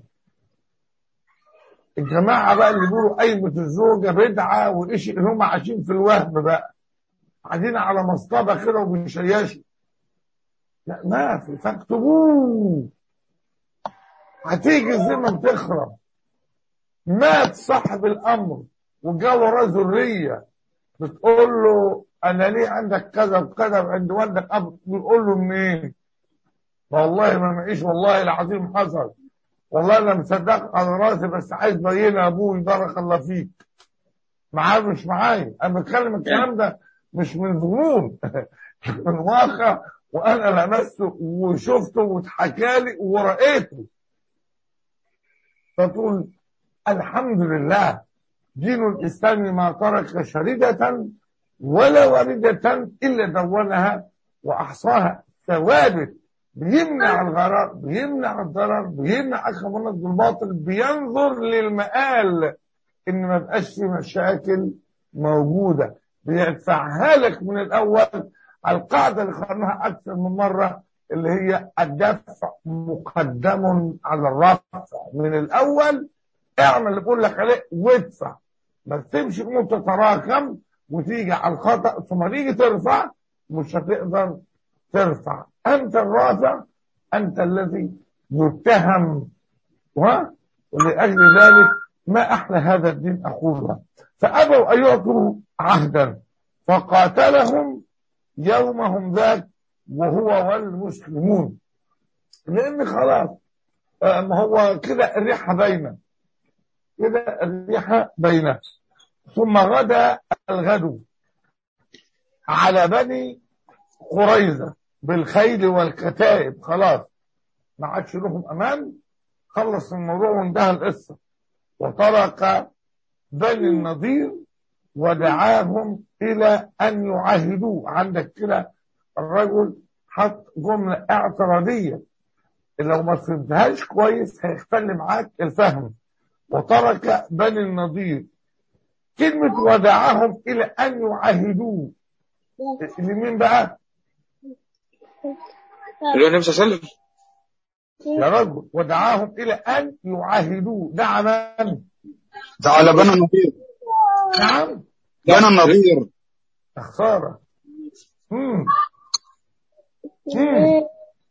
الجماعة بقى اللي بيقولوا قايمة الزوجة بدعة وإيش اللي هم عايشين في الوهم بقى قاعدين على مصطبة كده وبيشيشوا لا ما في فاكتبوه هتيجي الزمن تخرب مات صاحب الأمر وجا وراه ذرية بتقول له أنا ليه عندك كذا وكذا وعند والدك أب بيقول له منين؟ والله ما معيش والله العظيم حصل والله انا مصدق على راسي بس عايز بين ابوي بارك الله فيك معاه مش معايا انا بتكلم الكلام ده مش من ظنون من واقع وانا لمسته وشفته واتحكى لي ورأيته فتقول الحمد لله دين الاسلام ما ترك شريدة ولا واردة الا دونها واحصاها ثوابت بيمنع الغرر بيمنع الضرر بيمنع الخبرات بالباطل بينظر للمآل ان ما بقاش في مشاكل موجودة بيدفعها لك من الاول على القاعدة اللي خدناها اكثر من مرة اللي هي الدفع مقدم على الرفع من الاول اعمل اللي بقول لك عليه وادفع ما تمشي امور تتراكم وتيجي على الخطأ ثم تيجي ترفع مش هتقدر ترفع أنت الرافع أنت الذي يتهم ها ولأجل ذلك ما أحلى هذا الدين أقولها فأبوا أن يعطوا عهدا فقاتلهم يومهم ذاك وهو والمسلمون لأن خلاص آه، ما هو كده الريحة باينة كده الريحة باينة ثم غدا الغدو على بني قريظة بالخيل والكتائب خلاص ما عادش لهم امان خلص الموضوع وانتهى القصة وترك بني النضير ودعاهم الى ان يعاهدوه عندك كده الرجل حط جملة اعتراضية لو ما فهمتهاش كويس هيختل معاك الفهم وترك بني النضير كلمة ودعاهم إلى أن يعاهدوه لمين بقى؟ اللي هو النبي صلى الله عليه وسلم يا رجل ودعاهم إلى أن يعاهدوه دعا من؟ ده على بني النضير نعم بني النضير خسارة مم. مم.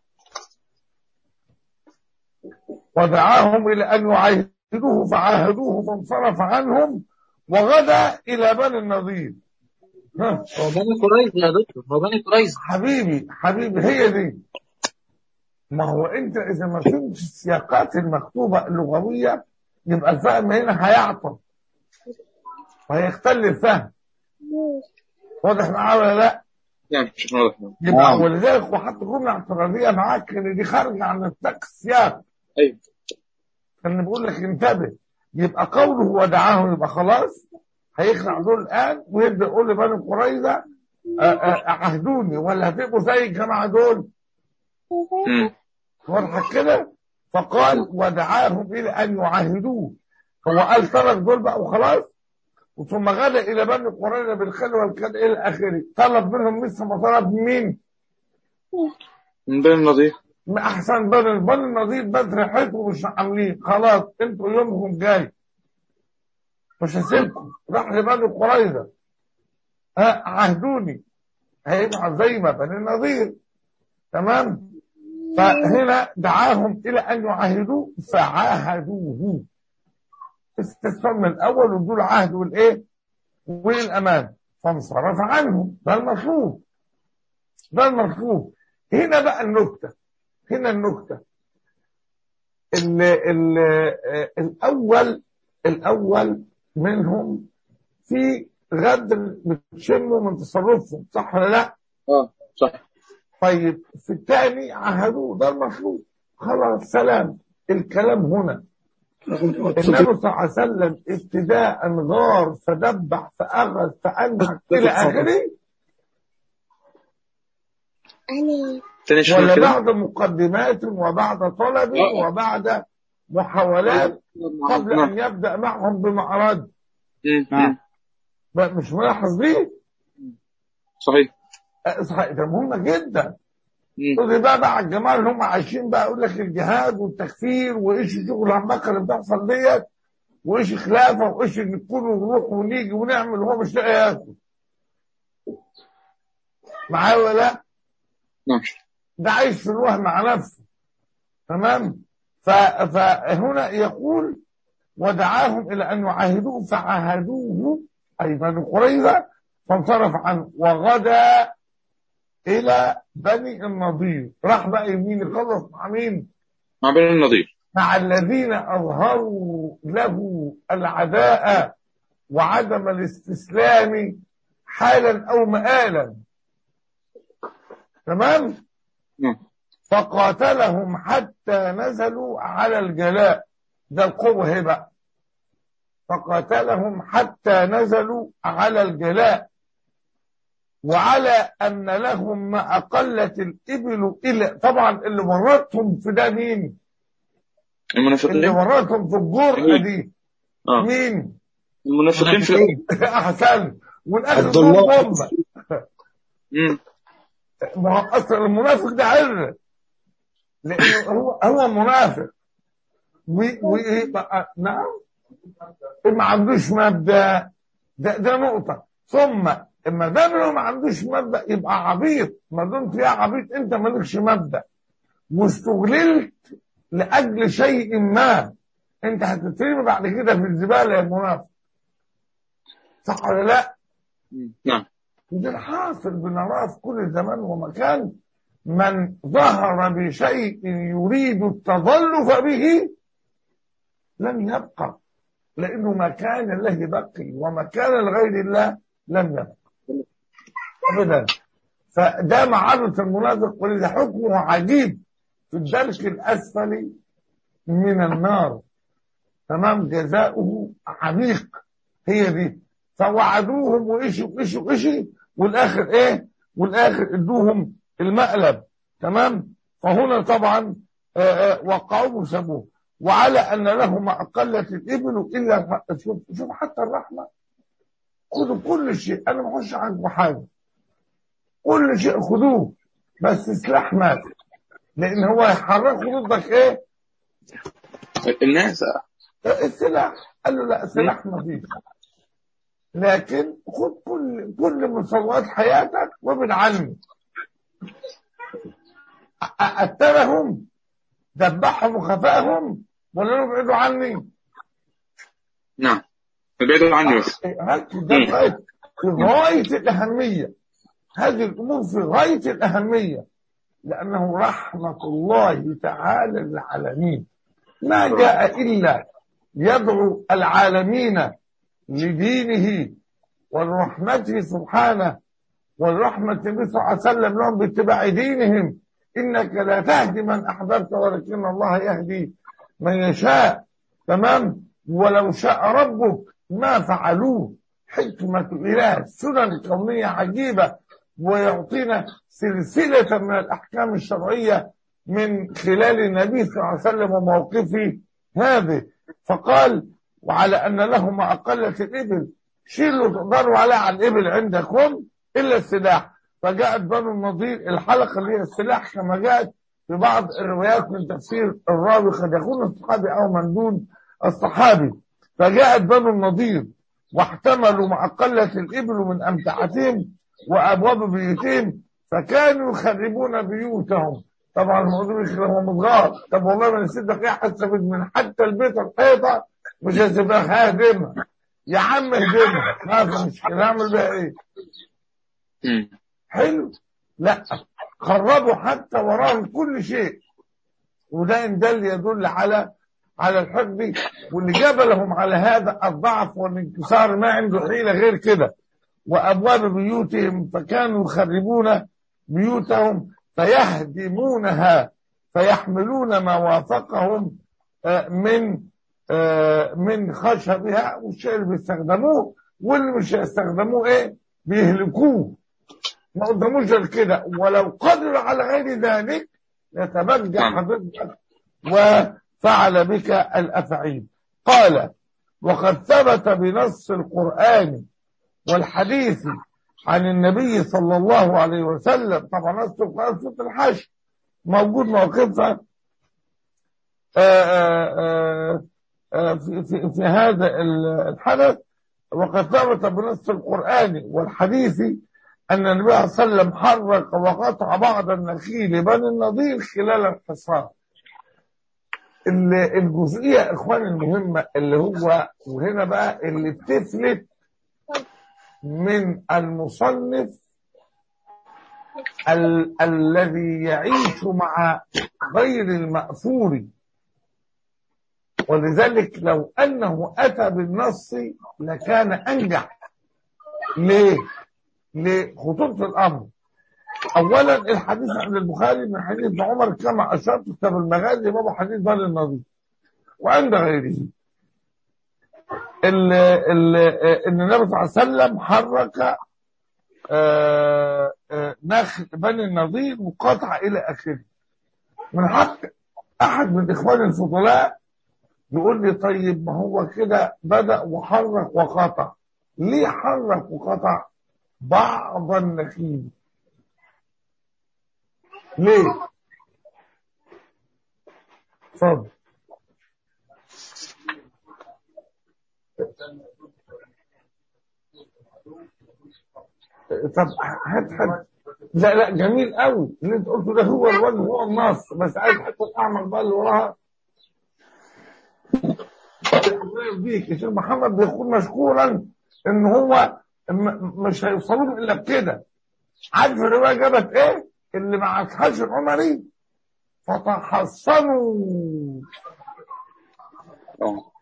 ودعاهم إلى أن يعاهدوه فعاهدوه فانصرف عنهم وغدا إلى بني النضير ها هو بني قريظة يا دكتور هو بني قريظة حبيبي حبيبي هي دي ما هو انت اذا ما فهمتش السياقات المكتوبه اللغويه يبقى الفهم هنا هيعطل وهيختل الفهم واضح معاه ولا لا؟ نعم شيخنا واضح يبقى نعم. ولذلك هو حط جمله اعتراضيه معاك ان دي خارجه عن نطاق السياق ايوه كان بيقول لك انتبه يبقى قوله ودعاهم يبقى خلاص هيخلع دول الان ويبدا يقول لبني قريظه آه، آه، عهدوني ولا هتبقوا زي الجماعه دول مم. واضحة كده فقال ودعاهم إلى أن يعاهدوه هو قال ترك دول بقى وخلاص ثم غدا إلى بني قريظة بالخيل والكاد إلى آخره طلب منهم مثل ما طلب مين؟ من بين النضير ما أحسن بني بني النضير بس ريحتكم مش عاملين خلاص أنتوا يومكم جاي مش هسيبكم راح لبني قريظة ها عهدوني هيبقى زي ما بني النضير تمام؟ فهنا دعاهم إلى أن يعاهدوه فعاهدوه استثناء من الأول ودول عهد والإيه والأمان فانصرف عنهم ده المطلوب ده المطلوب هنا بقى النكتة هنا النكتة ال ال الأول الأول منهم في غدر بتشموا من تصرفهم صح ولا لا؟ اه صح طيب في الثاني عهدوه ده المطلوب خلاص سلام الكلام هنا النبي صلى الله عليه وسلم ابتداء غار فدبح فأخذ فأنهك إلى آخره تاني شيخنا ولا كده بعد مقدمات وبعد طلب آه. وبعد محاولات قبل نعم. أن يبدأ معهم بما أراد مم. نعم. مم. بقى مش ملاحظ دي صحيح أه، صحيح ده مهمة جدا مم. تقول بقى بقى على الجماعه اللي هم عايشين بقى يقول لك الجهاد والتكفير وايش شغل العماقه اللي بتحصل ديت وايش خلافه وايش نكون ونروح ونيجي ونعمل وهو مش لاقي ياكل معايا ولا لا؟ نعم ده عايش في الوهم مع نفسه تمام ف- فهنا يقول ودعاهم الى ان يعاهدوه فعاهدوه اي بني قريظه فانصرف عنه وغدا الى بني النضير راح بقى يمين يخلص مع مين؟ مع بين النضير مع الذين اظهروا له العداء وعدم الاستسلام حالا او مآلا تمام؟ نعم فقاتلهم حتى نزلوا على الجلاء ده القوة هي بقى فقاتلهم حتى نزلوا على الجلاء وعلى أن لهم ما أقلت الإبل إلى طبعا اللي ورطهم في ده مين؟ اللي المنافقين ورطهم في الجرأة دي اه مين؟ المنافقين في الأول أحسن والآخر عبد الله. هم مم. ما هو اصلا المنافق ده عرة لانه هو هو منافق و و بقى- نعم ما عندوش مبدا ده ده نقطه ثم اما دام إنه ما عندوش مبدا يبقى عبيط ما دمت يا عبيط انت مالكش مبدا واستغللت لاجل شيء ما انت هتترمي بعد كده في الزباله يا منافق صح ولا لا؟ مم. نعم وده الحاصل بنراه في كل زمان ومكان من ظهر بشيء يريد التظلف به لم يبقى لأنه مكان الله بقي ومكان لغير الله لم يبقى ابدا فده معرة المنافق ولذا حكمه عجيب في الدرك الاسفل من النار تمام جزاؤه عميق هي دي فوعدوهم وإشي وإشي وإشي والآخر إيه والآخر ادوهم المقلب تمام فهنا طبعا آه، آه، وقعوه وسابوه وعلى أن له ما أقلت الإبل إلا الح- شوف, شوف حتى الرحمة خذوا كل شيء أنا ما أخش عنكم حاجة كل شيء خذوه بس سلاح مات لأن هو هيحركوا ضدك إيه الناس السلاح قال له لا سلاح ما فيش لكن خد كل كل مصورات حياتك وابعد عني أ- قتلهم ذبحهم وخفاهم ولا لهم ابعدوا عني نعم ابعدوا عني بس هذه ده مم. غاية في غاية الأهمية هذه الأمور في غاية الأهمية لأنه رحمة الله تعالى للعالمين ما جاء إلا يدعو العالمين لدينه ولرحمته سبحانه ولرحمة النبي صلى الله عليه وسلم لهم باتباع دينهم إنك لا تهدي من أحببت ولكن الله يهدي من يشاء تمام ولو شاء ربك ما فعلوه حكمة إله سنن كونية عجيبة ويعطينا سلسلة من الأحكام الشرعية من خلال النبي صلى الله عليه وسلم وموقفه هذه فقال وعلى أن له ما أقلت الإبل شيلوا تقدروا عليها على الإبل عندكم إلا السلاح فجاءت بنو النضير الحلقة اللي هي السلاح كما جاءت في بعض الروايات من تفسير الراوي قد يكون الصحابي أو من دون الصحابي فجاءت بنو النضير واحتملوا ما أقلت الإبل من أمتعتهم وأبواب بيوتهم فكانوا يخربون بيوتهم طبعا الموضوع مش هو متغار طب والله ما نسيت دقيقة هستفيد من حتى البيت الحيطة مش هسيبها ههدمها يا عم اهدمها ما في مشكلة اعمل بيها ايه مم. حلو لا خربوا حتى وراهم كل شيء وده ان دل يدل على على الحقد واللي جبلهم على هذا الضعف والانكسار ما عنده حيلة غير كده وأبواب بيوتهم فكانوا يخربون بيوتهم فيهدمونها فيحملون ما وافقهم آه، من آه، من خشبها والشيء اللي بيستخدموه واللي مش هيستخدموه ايه بيهلكوه ما قداموش غير كده ولو قدروا على غير ذلك يتبجى حضرتك وفعل بك الأفعيل قال وقد ثبت بنص القرآن والحديث عن النبي صلى الله عليه وسلم طبعا نص القرآن سورة الحشر موجود موقفها آه، آه، آه، آه، في, في, في هذا ال- الحدث وقد ثبت بنص القرآن والحديث أن النبي صلى الله عليه وسلم حرك وقطع بعض النخيل بني النضير خلال الحصار ال- الجزئية يا إخواني المهمة اللي هو وهنا بقى اللي بتفلت من المصنف ال الذي يعيش مع غير المأثور ولذلك لو أنه أتى بالنص لكان أنجح ليه؟ لخطورة الأمر أولا الحديث عن البخاري من حديث ابن عمر كما أشرت في كتاب المغازي بابا حديث بني النضير وعند غيره ال ال ان النبي صلى الله عليه وسلم حرك آه، آه، نخل بني النضير وقطع الى اخره من حق احد من اخواني الفضلاء يقول لي طيب ما هو كده بدا وحرك وقطع ليه حرك وقطع بعض النخيل ليه اتفضل طب هات هات لا لا جميل قوي اللي انت قلته ده هو الوجه هو النص بس عايز حته الاعمق بقى اللي وراها الله يرضيك يا شيخ محمد بيكون مشكورا ان هو م- مش هيوصلوا له الا بكده عارف الروايه جابت ايه؟ اللي ما عكسهاش العمري فتحصنوا اه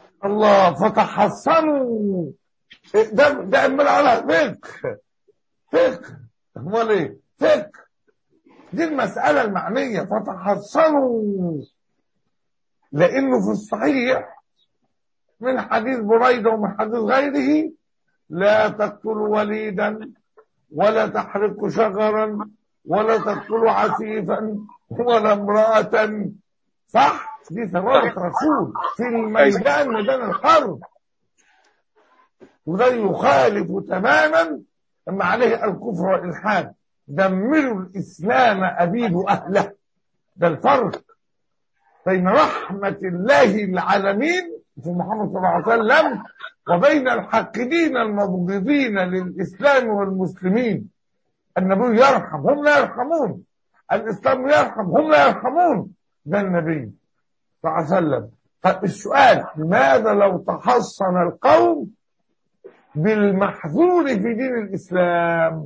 الله فتحصنوا ده ده امال على فكر فقه امال ايه فقه دي المسألة المعنية فتحصنوا لأنه في الصحيح من حديث بريدة ومن حديث غيره لا تقتلوا وليدا ولا تحرقوا شجرا ولا تقتلوا عسيفا ولا امرأة صح دي ثوابت رسول في الميدان ميدان الحرب وده يخالف تماما ما عليه الكفر والإلحاد دمروا الإسلام أبيدوا أهله ده الفرق بين رحمة الله العالمين في محمد صلى الله عليه وسلم وبين الحاقدين المبغضين للإسلام والمسلمين النبي يرحم هم لا يرحمون الإسلام يرحم هم لا يرحمون ده النبي صلى الله عليه وسلم طب السؤال لماذا لو تحصن القوم بالمحظور في دين الإسلام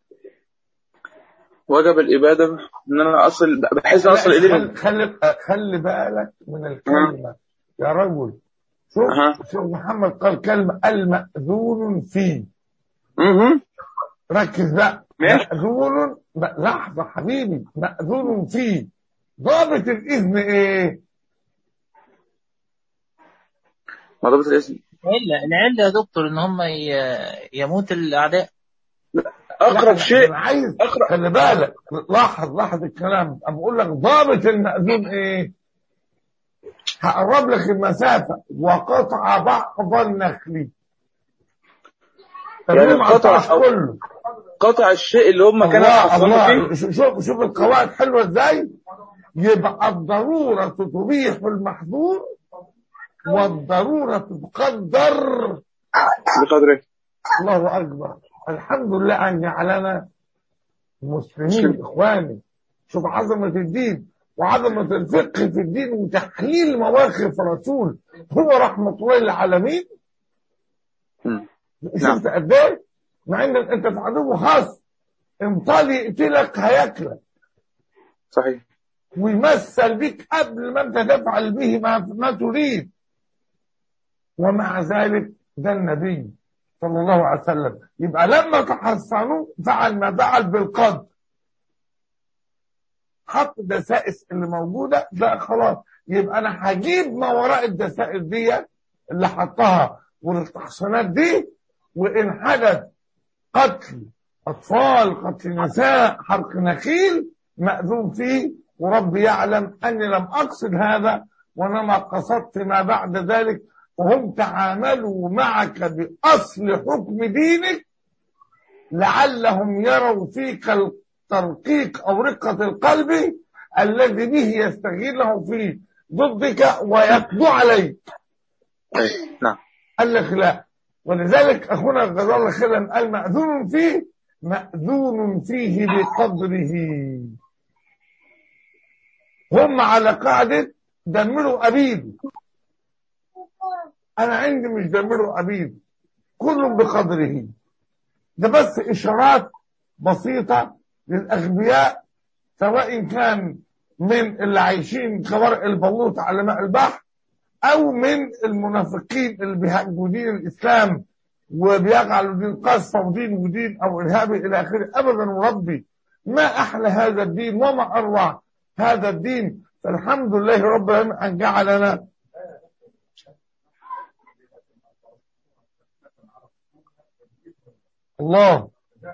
وجب الإبادة إن أنا أصل بحيث أصل لا، إليه خلي, خلي, خلي بالك من الكلمة يا رجل شوف أها. شوف محمد قال كلمة المأذون فيه مهم. ركز بقى ماشي. مأذون ب- لحظة حبيبي مأذون فيه ضابط الإذن إيه؟ مضبط الاسم العلة العلة يا دكتور ان هم ي- يموت الاعداء أقرب لا، شيء أنا عايز أقرب خلي بالك لاحظ لاحظ الكلام أنا بقول لك ضابط المأذون إيه؟ هقرب لك المسافة وقطع بعض النخل يعني تمام قطع قطع أو- كله قطع الشيء اللي هم كانوا الله يحصلوا فيه الله شوف شوف شوف القواعد حلوه ازاي يبقى الضروره تبيح المحظور والضروره تقدر بقدره الله اكبر الحمد لله ان جعلنا مسلمين اخواني شوف عظمه الدين وعظمه الفقه في الدين وتحليل مواقف الرسول هو رحمه الله للعالمين مم. شفت قد ايه مع ان انت في عدو خاص انطال يقتلك هياكلك صحيح ويمثل بك قبل ما انت تفعل به ما, ما تريد ومع ذلك ده النبي صلى الله عليه وسلم يبقى لما تحصنوا فعل ما فعل بالقدر حط الدسائس اللي موجودة ده خلاص يبقى انا هجيب ما وراء الدسائس دي اللي حطها والتحصينات دي وان حدث قتل اطفال قتل نساء حرق نخيل مأذون فيه وربي يعلم أني لم أقصد هذا وإنما قصدت ما بعد ذلك وهم تعاملوا معك بأصل حكم دينك لعلهم يروا فيك الترقيق أو رقة القلب الذي به يستغله في ضدك ويقضوا عليك أيوة. نعم قال لك لا ولذلك أخونا جزاه الله خيرا قال مأذون فيه مأذون فيه بقدره هم على قاعدة دمروا أبيد أنا عندي مش دمروا أبيد كل بقدره ده بس إشارات بسيطة للأغبياء سواء كان من اللي عايشين كورق البلوط على ماء البحر أو من المنافقين اللي بيهاجموا دين الإسلام وبيجعلوا دين قصة ودين ودين أو إرهابي إلى آخره أبدا وربي ما أحلى هذا الدين وما أروع هذا الدين فالحمد لله رب العالمين أن جعلنا الله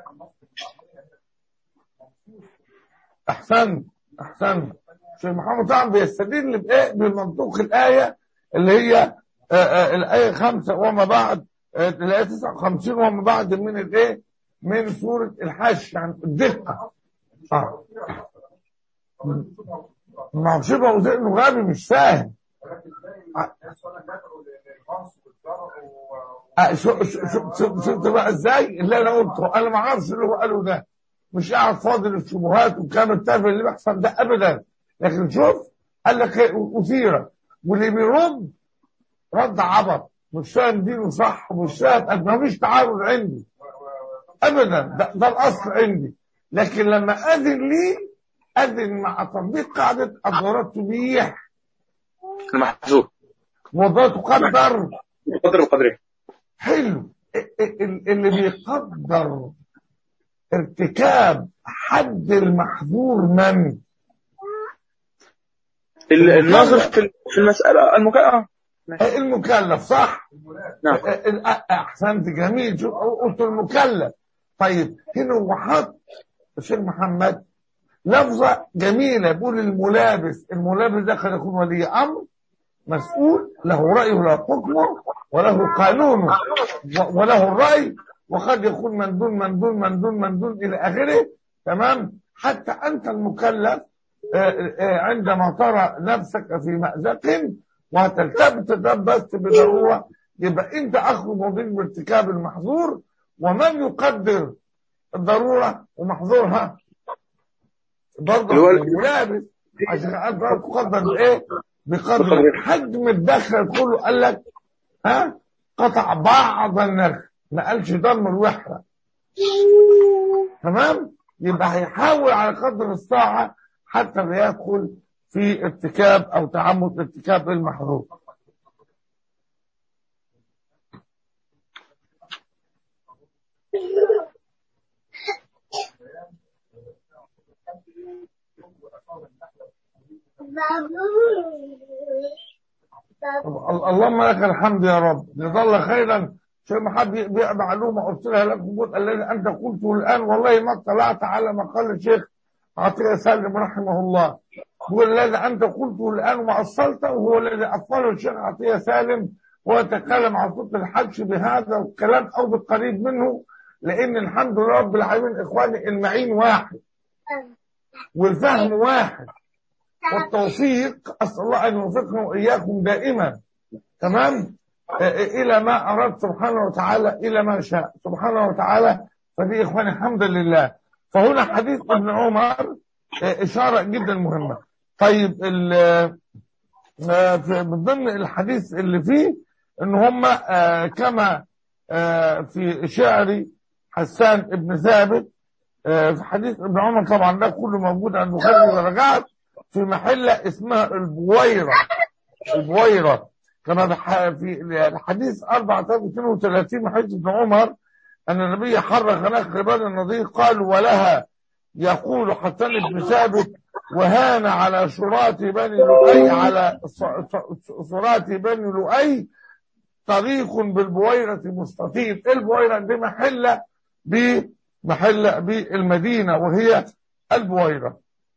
أحسن أحسن شيخ محمد طبعا بيستدل بإيه بمنطوق الآية اللي هي آه، آه، الآية خمسة وما بعد آه، الآية 59 وما بعد من الإيه من سورة الحج يعني الدقة آه. ما هو شبه وذهنه غبي مش فاهم آه، شو شو شو شو شفت بقى ازاي اللي انا قلته انا ما اعرفش اللي هو قاله ده مش قاعد فاضي للشبهات والكلام التافه اللي بيحصل ده ابدا لكن شوف قال لك ايه اثيره واللي بيرد رد عبط مش فاهم دينه صح ومش فاهم ما فيش تعارض عندي ابدا ده, ده الاصل عندي لكن لما اذن لي اذن مع تطبيق قاعده الضرورات تبيح المحذور وضعت تقدر بقدر وقدره حلو ال- ال- اللي بيقدر ارتكاب حد المحظور من ال- الناظر في في المسألة المكافأة المكلف صح نعم ال- أ- احسنت جميل شوف قلت المكلف طيب هنا هو حط الشيخ محمد لفظة جميلة بيقول الملابس الملابس ده قد يكون ولي أمر مسؤول له رأيه وله حكمه وله قانونه و- وله الرأي وقد يكون من دون من دون من دون من دون إلى آخره تمام حتى أنت المكلف آه، آه، عندما ترى نفسك في مأزق وهتلتبس تلبست بضرورة يبقى أنت أخذ مضيق بارتكاب المحظور ومن يقدر الضرورة ومحظورها برضه اللي هو- الملابس عشان أقدر تقدر بإيه؟ بقدر حجم الدخل كله قال لك ها قطع بعض النخل ما قالش دم الوحدة تمام يبقى هيحاول على قدر الساعة حتى لا يدخل في ارتكاب او تعمد ارتكاب المحظور طب اللهم لك الحمد يا رب جزا الله خيرا شيخ محمد بيع معلومه ارسلها لكم قلت الذي انت قلته الان والله ما اطلعت على ما قال الشيخ عطيه سالم رحمه الله هو الذي انت قلته الان واصلته هو الذي اصله الشيخ عطيه سالم ويتكلم عن صوت الحج بهذا الكلام او بالقريب منه لان الحمد لله رب العالمين اخواني المعين واحد والفهم واحد والتوفيق اسال الله ان يوفقنا واياكم دائما تمام الى ما اراد سبحانه وتعالى الى ما شاء سبحانه وتعالى فدي اخواني الحمد لله فهنا حديث ابن عمر اشاره جدا مهمه طيب ال- آه، في- من ضمن الحديث اللي فيه ان هم آه، كما آه، في شعر حسان ابن ثابت آه، في حديث ابن عمر طبعا ده كله موجود عند البخاري ورجعت في محلة اسمها البويرة البويرة كما بح- في الحديث 4032 من حديث ابن عمر أن النبي حرك نخل بني النضير قال ولها يقول حسان بن ثابت وهان على شرات بني لؤي على ص- ص- صرات بني لؤي طريق بالبويرة مستطيل البويرة دي محلة بمحلة بالمدينة وهي البويرة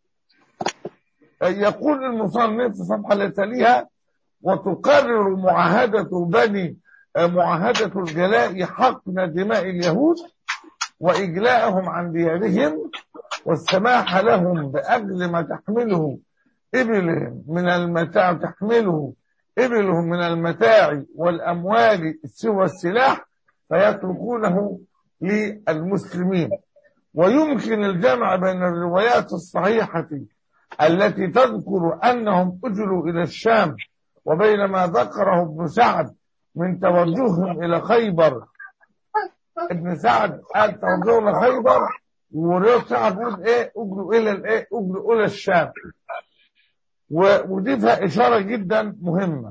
يقول المصنف في الصفحة اللي تليها وتقرر معاهدة بني معاهدة الجلاء حقن دماء اليهود وإجلاءهم عن ديارهم والسماح لهم بأجل ما تحمله إبلهم من المتاع تحمله إبلهم من المتاع والأموال سوى السلاح فيتركونه للمسلمين ويمكن الجمع بين الروايات الصحيحة التي تذكر أنهم أجلوا إلى الشام وبين ما ذكره ابن سعد من توجههم إلى خيبر ابن سعد قال توجهوا إلى خيبر ورياض سعد يقول إيه أجلوا إلى الإيه أجلوا إلى الشام و- ودي فيها إشارة جدا مهمة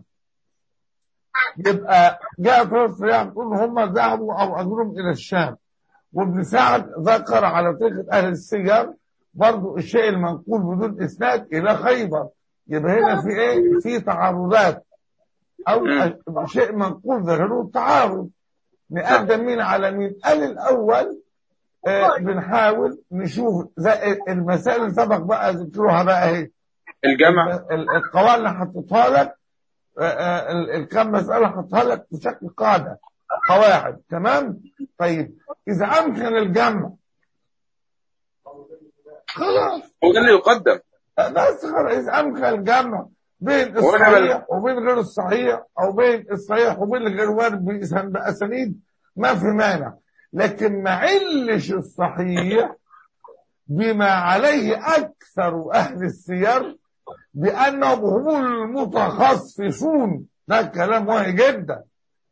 يبقى جاءت رسل يعني تقول هم ذهبوا أو أجلهم إلى الشام وابن سعد ذكر على طريقة أهل السجر برضو الشيء المنقول بدون إسناد إلى خيبر يبقى هنا في إيه؟ في تعارضات أو مم. شيء منقول ظاهره التعارض نقدم مين على مين؟ قال الأول آه بنحاول نشوف زي المسائل اللي سبق بقى ذكروها بقى اهي الجمع ال- القواعد اللي حطيتها لك آه، آه، ال- الكم مسألة حطها لك بشكل قاعدة قواعد تمام طيب إذا أمكن الجمع خلاص هو ده اللي يقدم بس خلاص إذا أمكن الجمع بين وأنا بل- الصحيح وبين غير الصحيح أو بين الصحيح وبين غير وارد بإسان- بأسانيد ما في مانع لكن ما علش الصحيح بما عليه أكثر أهل السير بأنهم هم المتخصصون ده كلام واهي جدا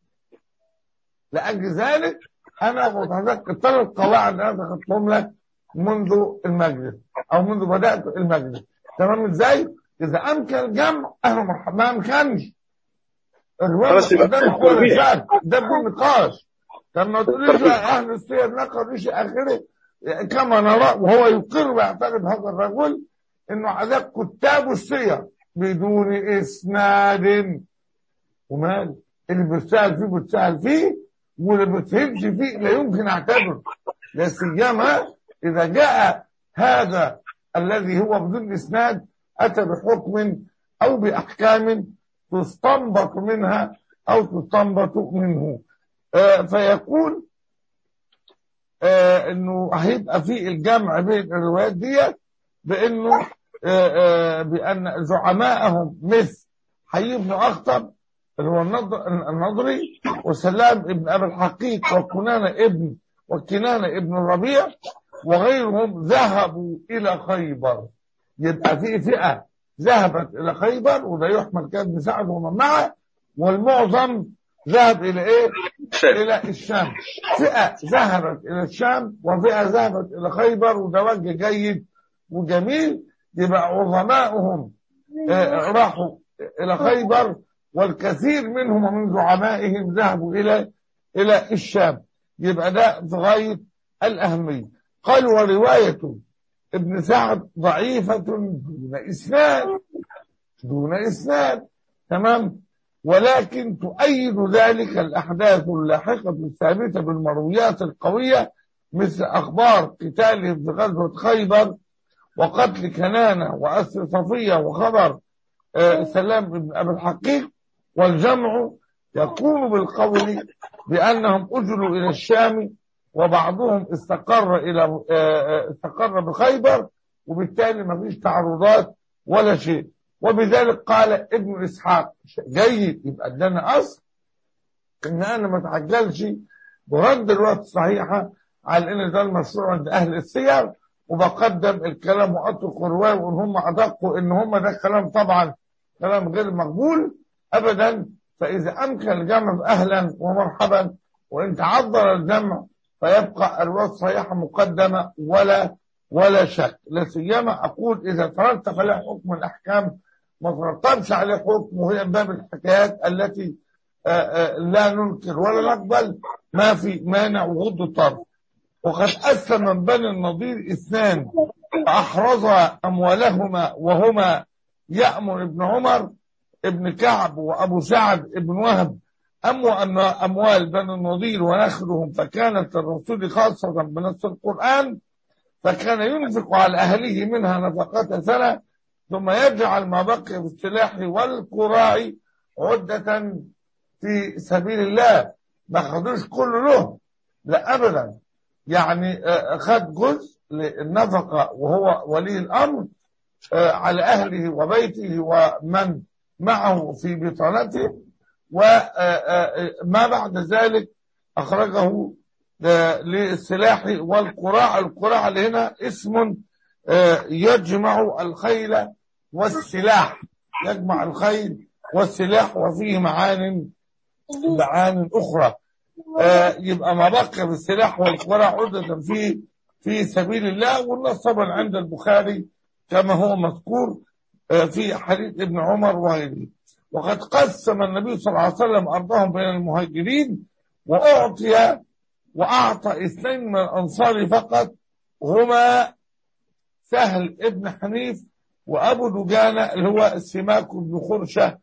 لأجل ذلك أنا متذكر ثلاث قواعد أنا ذكرتهم لك منذ المجلس أو منذ بدأت المجلس تمام إزاي؟ إذا أمكن الجمع أهلا مرحبا ما أمكنش الرواية خلاص يبقى قدامك تقول ولا بيها. شك ده بالنقاش طب ما تقوليش بقى أهل السير نقل إيش آخره كما نرى وهو يقر ويعترف هذا الرجل انه عذاب كتاب السير بدون اسناد ومال اللي بيشتغل فيه بيشتغل فيه واللي بتفهمش فيه لا يمكن اعتبره لا سيما اذا جاء هذا الذي هو بدون اسناد اتى بحكم او باحكام تستنبط منها او تستنبط منه آه فيكون آه انه هيبقى في الجمع بين الروايات ديت بانه آه آه بان زعمائهم مثل حي بن اخطب اللي هو النض- النضري وسلام ابن ابي الحقيق وكنانه ابن وكنانه ابن الربيع وغيرهم ذهبوا الى خيبر يبقى في فئه ذهبت الى خيبر وده يحمل كان ابن سعد ومن معه والمعظم ذهب الى ايه؟ شاذ. الى الشام فئه ذهبت الى الشام وفئه ذهبت الى خيبر وده وجه جيد وجميل يبقى عظماؤهم آه، راحوا الى خيبر والكثير منهم ومن زعمائهم ذهبوا الى الى الشام يبقى ده في غايه الاهميه قال وروايه ابن سعد ضعيفه دون اسناد دون اسناد تمام ولكن تؤيد ذلك الاحداث اللاحقه الثابته بالمرويات القويه مثل اخبار قتالهم في غزوه خيبر وقتل كنانه واسر صفيه وخبر آه، سلام بن ابي الحقيق والجمع يكون بالقول بانهم اجلوا الى الشام وبعضهم استقر الى آه، آه، استقر بخيبر وبالتالي ما فيش تعرضات ولا شيء وبذلك قال ابن اسحاق جيد يبقى ادانا اصل ان انا ما اتعجلش برد الوقت الصحيحه على ان ده المشروع عند اهل السير وبقدم الكلام واترك الروايه وان هم ادقوا ان هم ده كلام طبعا كلام غير مقبول ابدا فاذا امكن الجمع اهلا ومرحبا وان تعذر الجمع فيبقى الروايه الصحيحه مقدمه ولا ولا شك لا سيما اقول اذا ترتب عليه حكم الاحكام ما ترتبش عليه حكم وهي من باب الحكايات التي آه، آه، لا ننكر ولا نقبل ما في مانع وغض الطرف وقد أسلم من بني النضير اثنان فأحرز أموالهما وهما يأمر ابن عمر ابن كعب وأبو سعد ابن وهب أمو أن أموال بني النضير ونخلهم فكانت الرسول خاصة بنص القرآن فكان ينفق على أهله منها نفقة سنة ثم يجعل ما بقي في السلاح والقراع عدة في سبيل الله ما خدوش كله له لا أبدا يعني آه، خد جزء للنفقة وهو ولي الأمر آه، على أهله وبيته ومن معه في بطانته وما بعد ذلك أخرجه آه، للسلاح والقراع القراع اللي هنا اسم آه، يجمع الخيل والسلاح يجمع الخيل والسلاح وفيه معان معان أخرى آه، يبقى ما بقي بالسلاح والقراع عدة في في سبيل الله والنص طبعا عند البخاري كما هو مذكور آه، في حديث ابن عمر وغيره وقد قسم النبي صلى الله عليه وسلم أرضهم بين المهاجرين وأعطي وأعطى اثنين من الأنصار فقط هما سهل ابن حنيف وأبو دجانة اللي هو سماك بن خرشة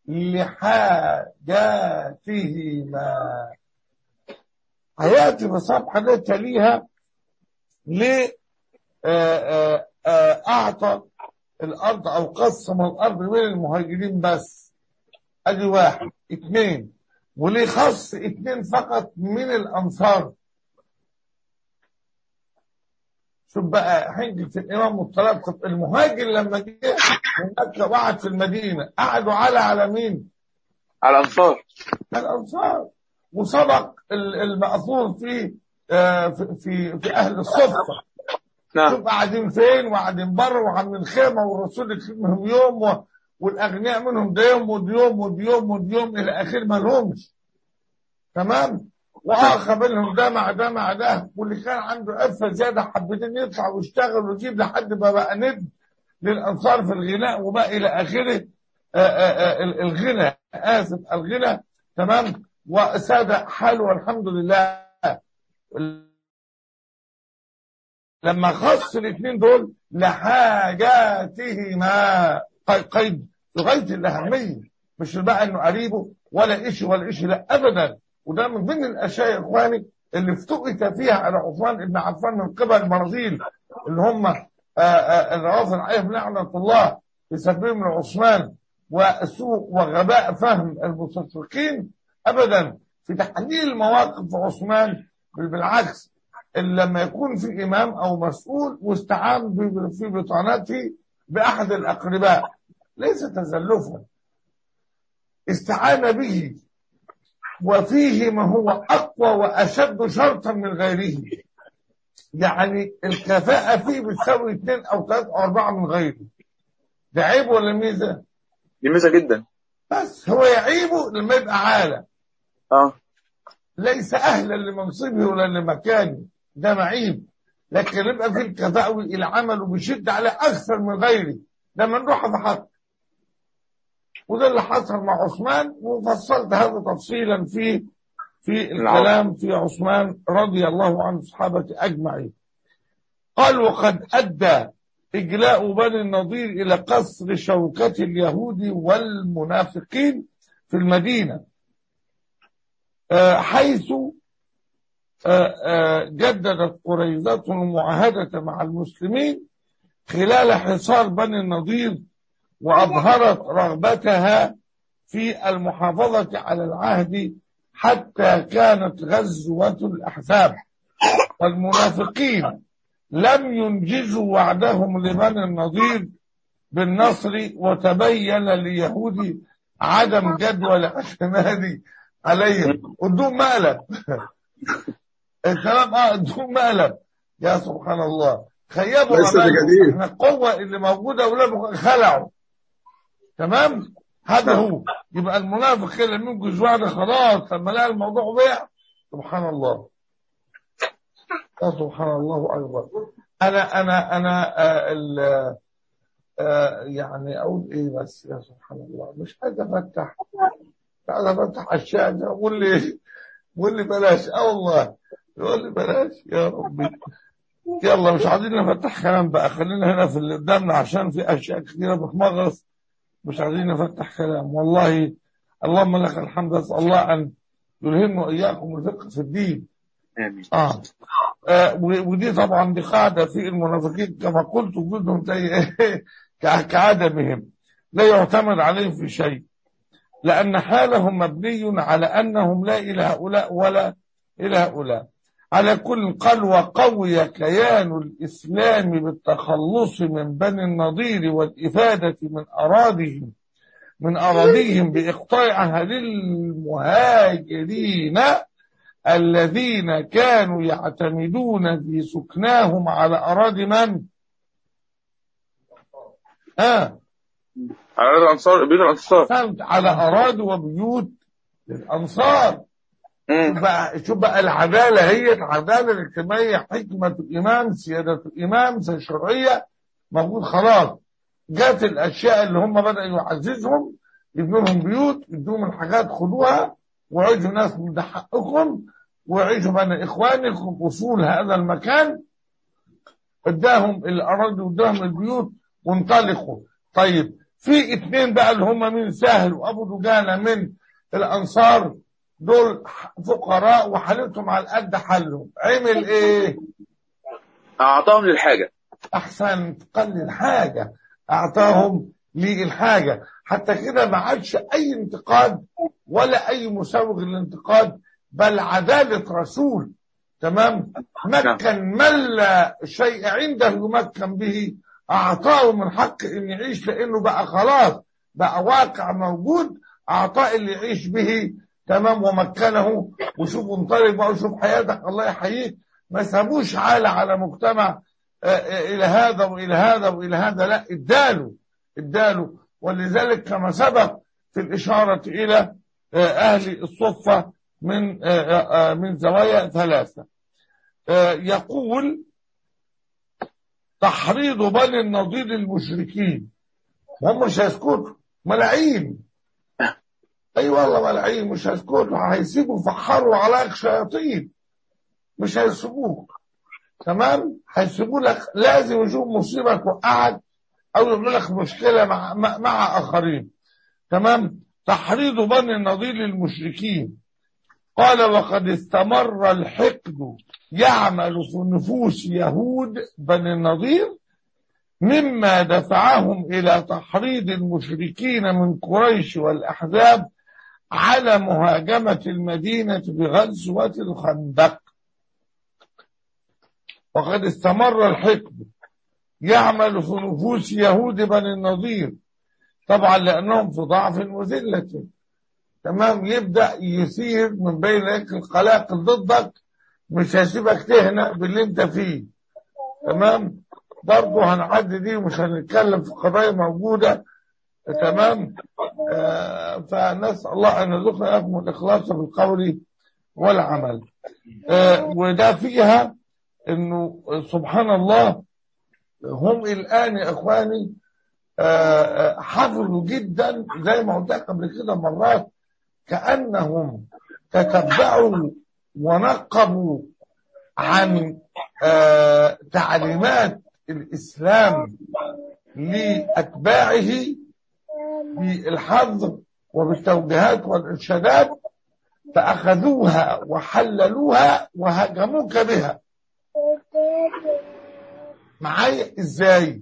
لحاجاتهما هياتي بصفحة لا تليها ليه آه، آه، آه، أعطى الأرض أو قسم الأرض بين المهاجرين بس أدي واحد اثنين وليه خص اثنين فقط من الأنصار شوف بقى حجة الإمام والطلاب طب المهاجر لما جه هناك وقعد في المدينة قعدوا على على مين؟ على الأنصار الأنصار وسبق ال- المأثور في آه، في في, في أهل الصفة نعم شوف قاعدين فين وقاعدين بره وعاملين خيمة والرسول يكلمهم يوم و... والأغنياء منهم ده يوم ودي يوم ودي يوم ودي يوم إلى آخر ما لهمش تمام وآخر بينهم ده مع ده مع ده واللي كان عنده عفة زيادة حبتين يطلع ويشتغل ويجيب لحد ما بقى ند للأنصار في الغناء وما إلى آخره آه، آه، آه، الغنى آسف الغنى تمام وساد حاله والحمد لله لما خص الاثنين دول لحاجاتهما قي- قيد في غايه الاهميه مش بقى انه قريبه ولا إشي ولا إشي لا ابدا وده من ضمن الاشياء يا اخواني اللي افتقت فيها على عثمان بن عفان من قبل المرازيل اللي هم آه، آه، الروافض عليهم لعنه الله بسببهم لعثمان وسوء وغباء فهم المستشرقين ابدا في تحليل مواقف عثمان بل بالعكس إن لما يكون في إمام أو مسؤول واستعان ب- في بطانته بأحد الأقرباء ليس تزلفا استعان به وفيه ما هو أقوى وأشد شرطا من غيره يعني الكفاءة فيه بتساوي اثنين أو ثلاثة أو أربعة من غيره ده عيب ولا ميزة؟ دي ميزه جدا بس هو يعيبه لما يبقى عالة اه ليس أهلا لمنصبه ولا لمكانه ده معيب لكن يبقى في الكفاءة والعمل وبيشد على أكثر من غيره ده ممدوح في حق وده اللي حصل مع عثمان وفصلت هذا تفصيلا في في الكلام في عثمان رضي الله عنه الصحابة أجمعين قال وقد أدى إجلاء بني النضير إلى قصر شوكة اليهود والمنافقين في المدينة آه، حيث آه، آه، جددت قريظة المعاهدة مع المسلمين خلال حصار بني النضير وأظهرت رغبتها في المحافظة على العهد حتى كانت غزوة الأحزاب والمنافقين لم ينجزوا وعدهم لبني النضير بالنصر وتبين لليهود عدم جدوى الاعتماد عليهم ودون مقلب الكلام اه دون مقلب يا سبحان الله خيبوا ليس أمالهم. بجديد. احنا القوة اللي موجودة ولا خلعوا تمام هذا هو يبقى المنافق كده لما ينجز واحدة خلاص لما لقى الموضوع بيع سبحان الله يا سبحان الله أكبر أنا أنا أنا آه ال آه يعني أقول إيه بس يا سبحان الله مش عايز أفتح مش عايز أفتح الشاشة أقول لي قول لي بلاش اه والله يقول لي بلاش يا ربي يلا مش عايزين نفتح كلام بقى خلينا هنا في اللي قدامنا عشان في اشياء كثيره بتمغص مش عايزين نفتح كلام والله اللهم لك الحمد اسال الله ان يلهمنا واياكم الفقه في الدين امين اه, آه و- ودي طبعا دي قاعده في المنافقين كما قلت وجودهم زي كع- كعدمهم لا يعتمد عليهم في شيء لأن حالهم مبني على أنهم لا إلى هؤلاء ولا إلى هؤلاء على كل قال وقوي كيان الإسلام بالتخلص من بني النضير والإفادة من أراضهم من أراضيهم بإقطاعها للمهاجرين الذين كانوا يعتمدون في سكناهم على أراضي من؟ آه على الانصار بيت الانصار فهمت على أراضي وبيوت للأنصار امم بقى شوف بقى العدالة هي العدالة الاجتماعية حكمة الإمام سيادة الإمام الشرعية موجود خلاص جات الأشياء اللي هم بدأوا يعززهم يبنوا لهم بيوت يدوهم الحاجات خدوها وعيشوا ناس من ده حقكم وعيشوا بين إخوانكم أصول هذا المكان اداهم الأراضي واداهم البيوت وانطلقوا طيب في اتنين بقى اللي هم من سهل وأبو دجانة من الأنصار دول فقراء وحالتهم على قد حالهم عمل ايه اعطاهم للحاجه احسن تقلل حاجه اعطاهم للحاجه حتى كده ما عادش اي انتقاد ولا اي مسوغ للانتقاد بل عداله رسول تمام مكن من لا شيء عنده يمكن به اعطاه من حق ان يعيش لانه بقى خلاص بقى واقع موجود اعطاه اللي يعيش به تمام ومكنه وشوف انطلق بقى وشوف حياتك الله يحييك ما سابوش حالة على مجتمع آه، آه، إلى هذا وإلى هذا وإلى هذا لا اداله اداله ولذلك كما سبق في الإشارة إلى آه، أهل الصفة من آه، آه، آه، من زوايا ثلاثة آه، يقول تحريض بني النضير المشركين هم مش هيسكتوا ملاعين اي والله ملاعين مش هيسكتوا هيسيبوا فحروا عليك شياطين مش هيسيبوك تمام هيسيبوا لك لازم يشوف مصيبه توقعك او يعمل لك مشكله مع مع, مع اخرين تمام تحريض بني النضير للمشركين قال وقد استمر الحقد يعمل في نفوس يهود بني النضير مما دفعهم إلى تحريض المشركين من قريش والأحزاب على مهاجمة المدينة بغزوة الخندق وقد استمر الحقد يعمل في نفوس يهود بني النضير طبعا لأنهم في ضعف وذلة تمام يبدأ يثير من بين لك القلاقل ضدك مش هيسيبك تهنأ باللي انت فيه تمام برضه هنعدي دي ومش هنتكلم في قضايا موجودة تمام آه فنسأل الله أن يرزقنا لكم الإخلاص في القول والعمل آه وده فيها إنه سبحان الله هم الآن يا إخواني آه آه حفظوا جدا زي ما قلت لك قبل كده مرات كأنهم تتبعوا ونقبوا عن آه تعليمات الإسلام لأتباعه بالحظر وبالتوجيهات والإرشادات فأخذوها وحللوها وهاجموك بها معايا إزاي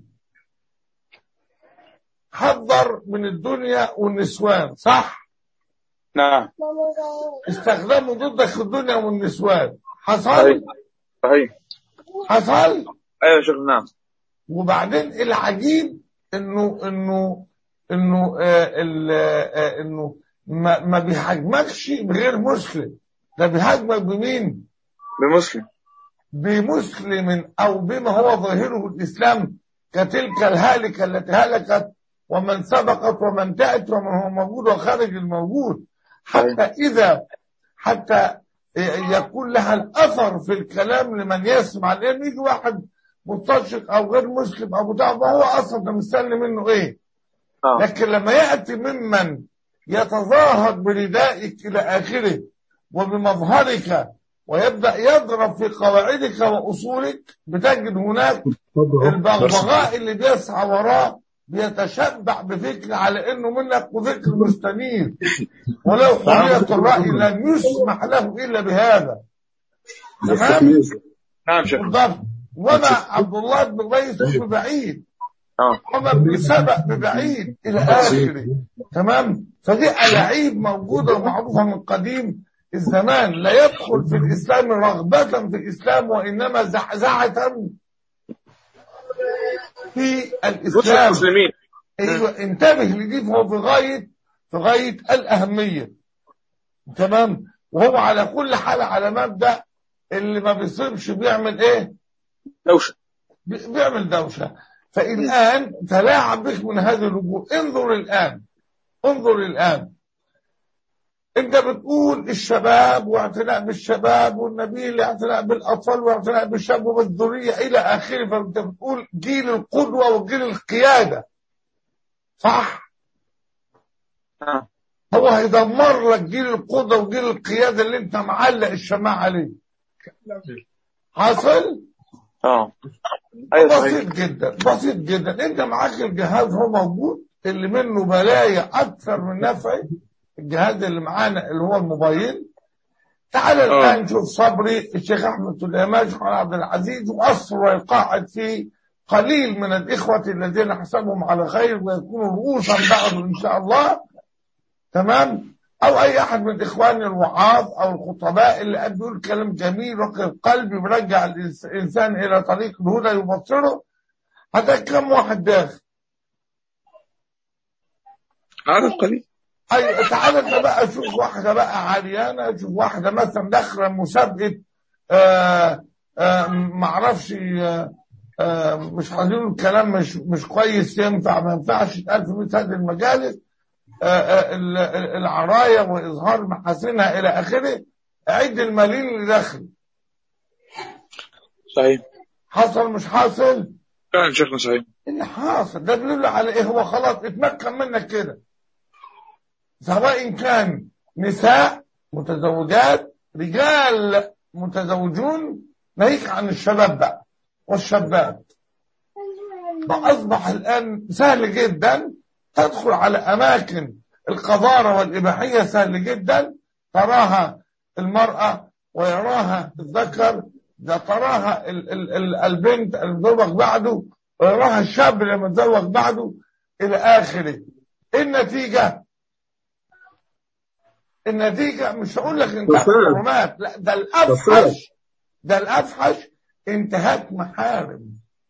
حذر من الدنيا والنسوان صح نعم استخدموا ضدك الدنيا والنسوان حصل صحيح صحيح حصل ايوه يا شيخ نعم وبعدين العجيب انه انه انه آه ال- آه انه ما, ما بيهاجمكش بغير مسلم ده بيهاجمك بمين؟ بمسلم بمسلم او بما هو ظاهره الاسلام كتلك الهالكه التي هلكت ومن سبقت ومن تأت ومن هو موجود وخارج الموجود حتى اذا حتى يكون لها الاثر في الكلام لمن يسمع لان يجي واحد مستشرق او غير مسلم او بتاع ما هو اصلا ده مستني منه ايه اه لكن لما ياتي ممن يتظاهر بردائك الى اخره وبمظهرك ويبدا يضرب في قواعدك واصولك بتجد هناك البغبغاء اللي بيسعى وراه بيتشبع بفكر على انه منك وفكر مستنير ولو حريه الراي لن يسمح له الا بهذا تمام نعم شيخ بالضبط وما عبد الله بن قيس ببعيد اه وما بن سبأ ببعيد الى اخره تمام فدي ألاعيب موجوده ومعروفه من قديم الزمان لا يدخل في الاسلام رغبه في الاسلام وانما زعزعه في نصر الاسلام المسلمين ايوه انتبه لدي فهو في غايه في غايه الاهميه تمام وهو على كل حال على مبدا اللي ما بيصيبش بيعمل ايه دوشه بي- بيعمل دوشه فالان تلاعب بك من هذه الوجوه انظر الان انظر الان انت بتقول الشباب واعتناء بالشباب والنبي اعتناء بالاطفال واعتناء بالشاب وبالذريه الى اخره فانت بتقول جيل القدوه وجيل القياده صح اه هو هيدمر لك جيل القدوه وجيل القياده اللي انت معلق الشماعه عليه حاصل اه ايوه صحيح بسيط جدا بسيط جدا انت معاك الجهاز هو موجود اللي منه بلايا اكثر من نفع الجهاز اللي معانا اللي هو الموبايل تعال آه. الان نشوف صبري الشيخ احمد سليمان الشيخ عبد العزيز واصر ويقاعد في قليل من الاخوه الذين حسبهم على خير ويكونوا رؤوسا بعد ان شاء الله تمام او اي احد من اخواني الوعاظ او الخطباء اللي قد بيقول كلام جميل رقي القلب يرجع الإنس- الانسان الى طريق الهدى يبصره هذا كم واحد داخل عدد قليل اي تعالى انت بقى شوف واحده بقى عريانه شوف واحده مثلا داخله مسابقه آه آه معرفش آه آه مش عايزين الكلام مش مش كويس ينفع ما ينفعش يتقال في مثل هذه المجالس آه آه ال- ال- العرايه واظهار محاسنها الى اخره عد المالين اللي داخل صحيح حصل مش حاصل فعلا شيخنا صحيح اللي حاصل ده بيدل على ايه هو خلاص اتمكن منك كده سواء كان نساء متزوجات رجال متزوجون ناهيك عن الشباب بقى والشابات بقى أصبح الآن سهل جدا تدخل على أماكن القذارة والإباحية سهل جدا تراها المرأة ويراها الذكر ده تراها ال ال ال البنت المتزوج بعده ويراها الشاب اللي متزوج بعده إلى آخره النتيجة النتيجة مش هقول لك انتهاك بالفعل. حرمات لا ده الأفحش ده الأفحش انتهاك محارم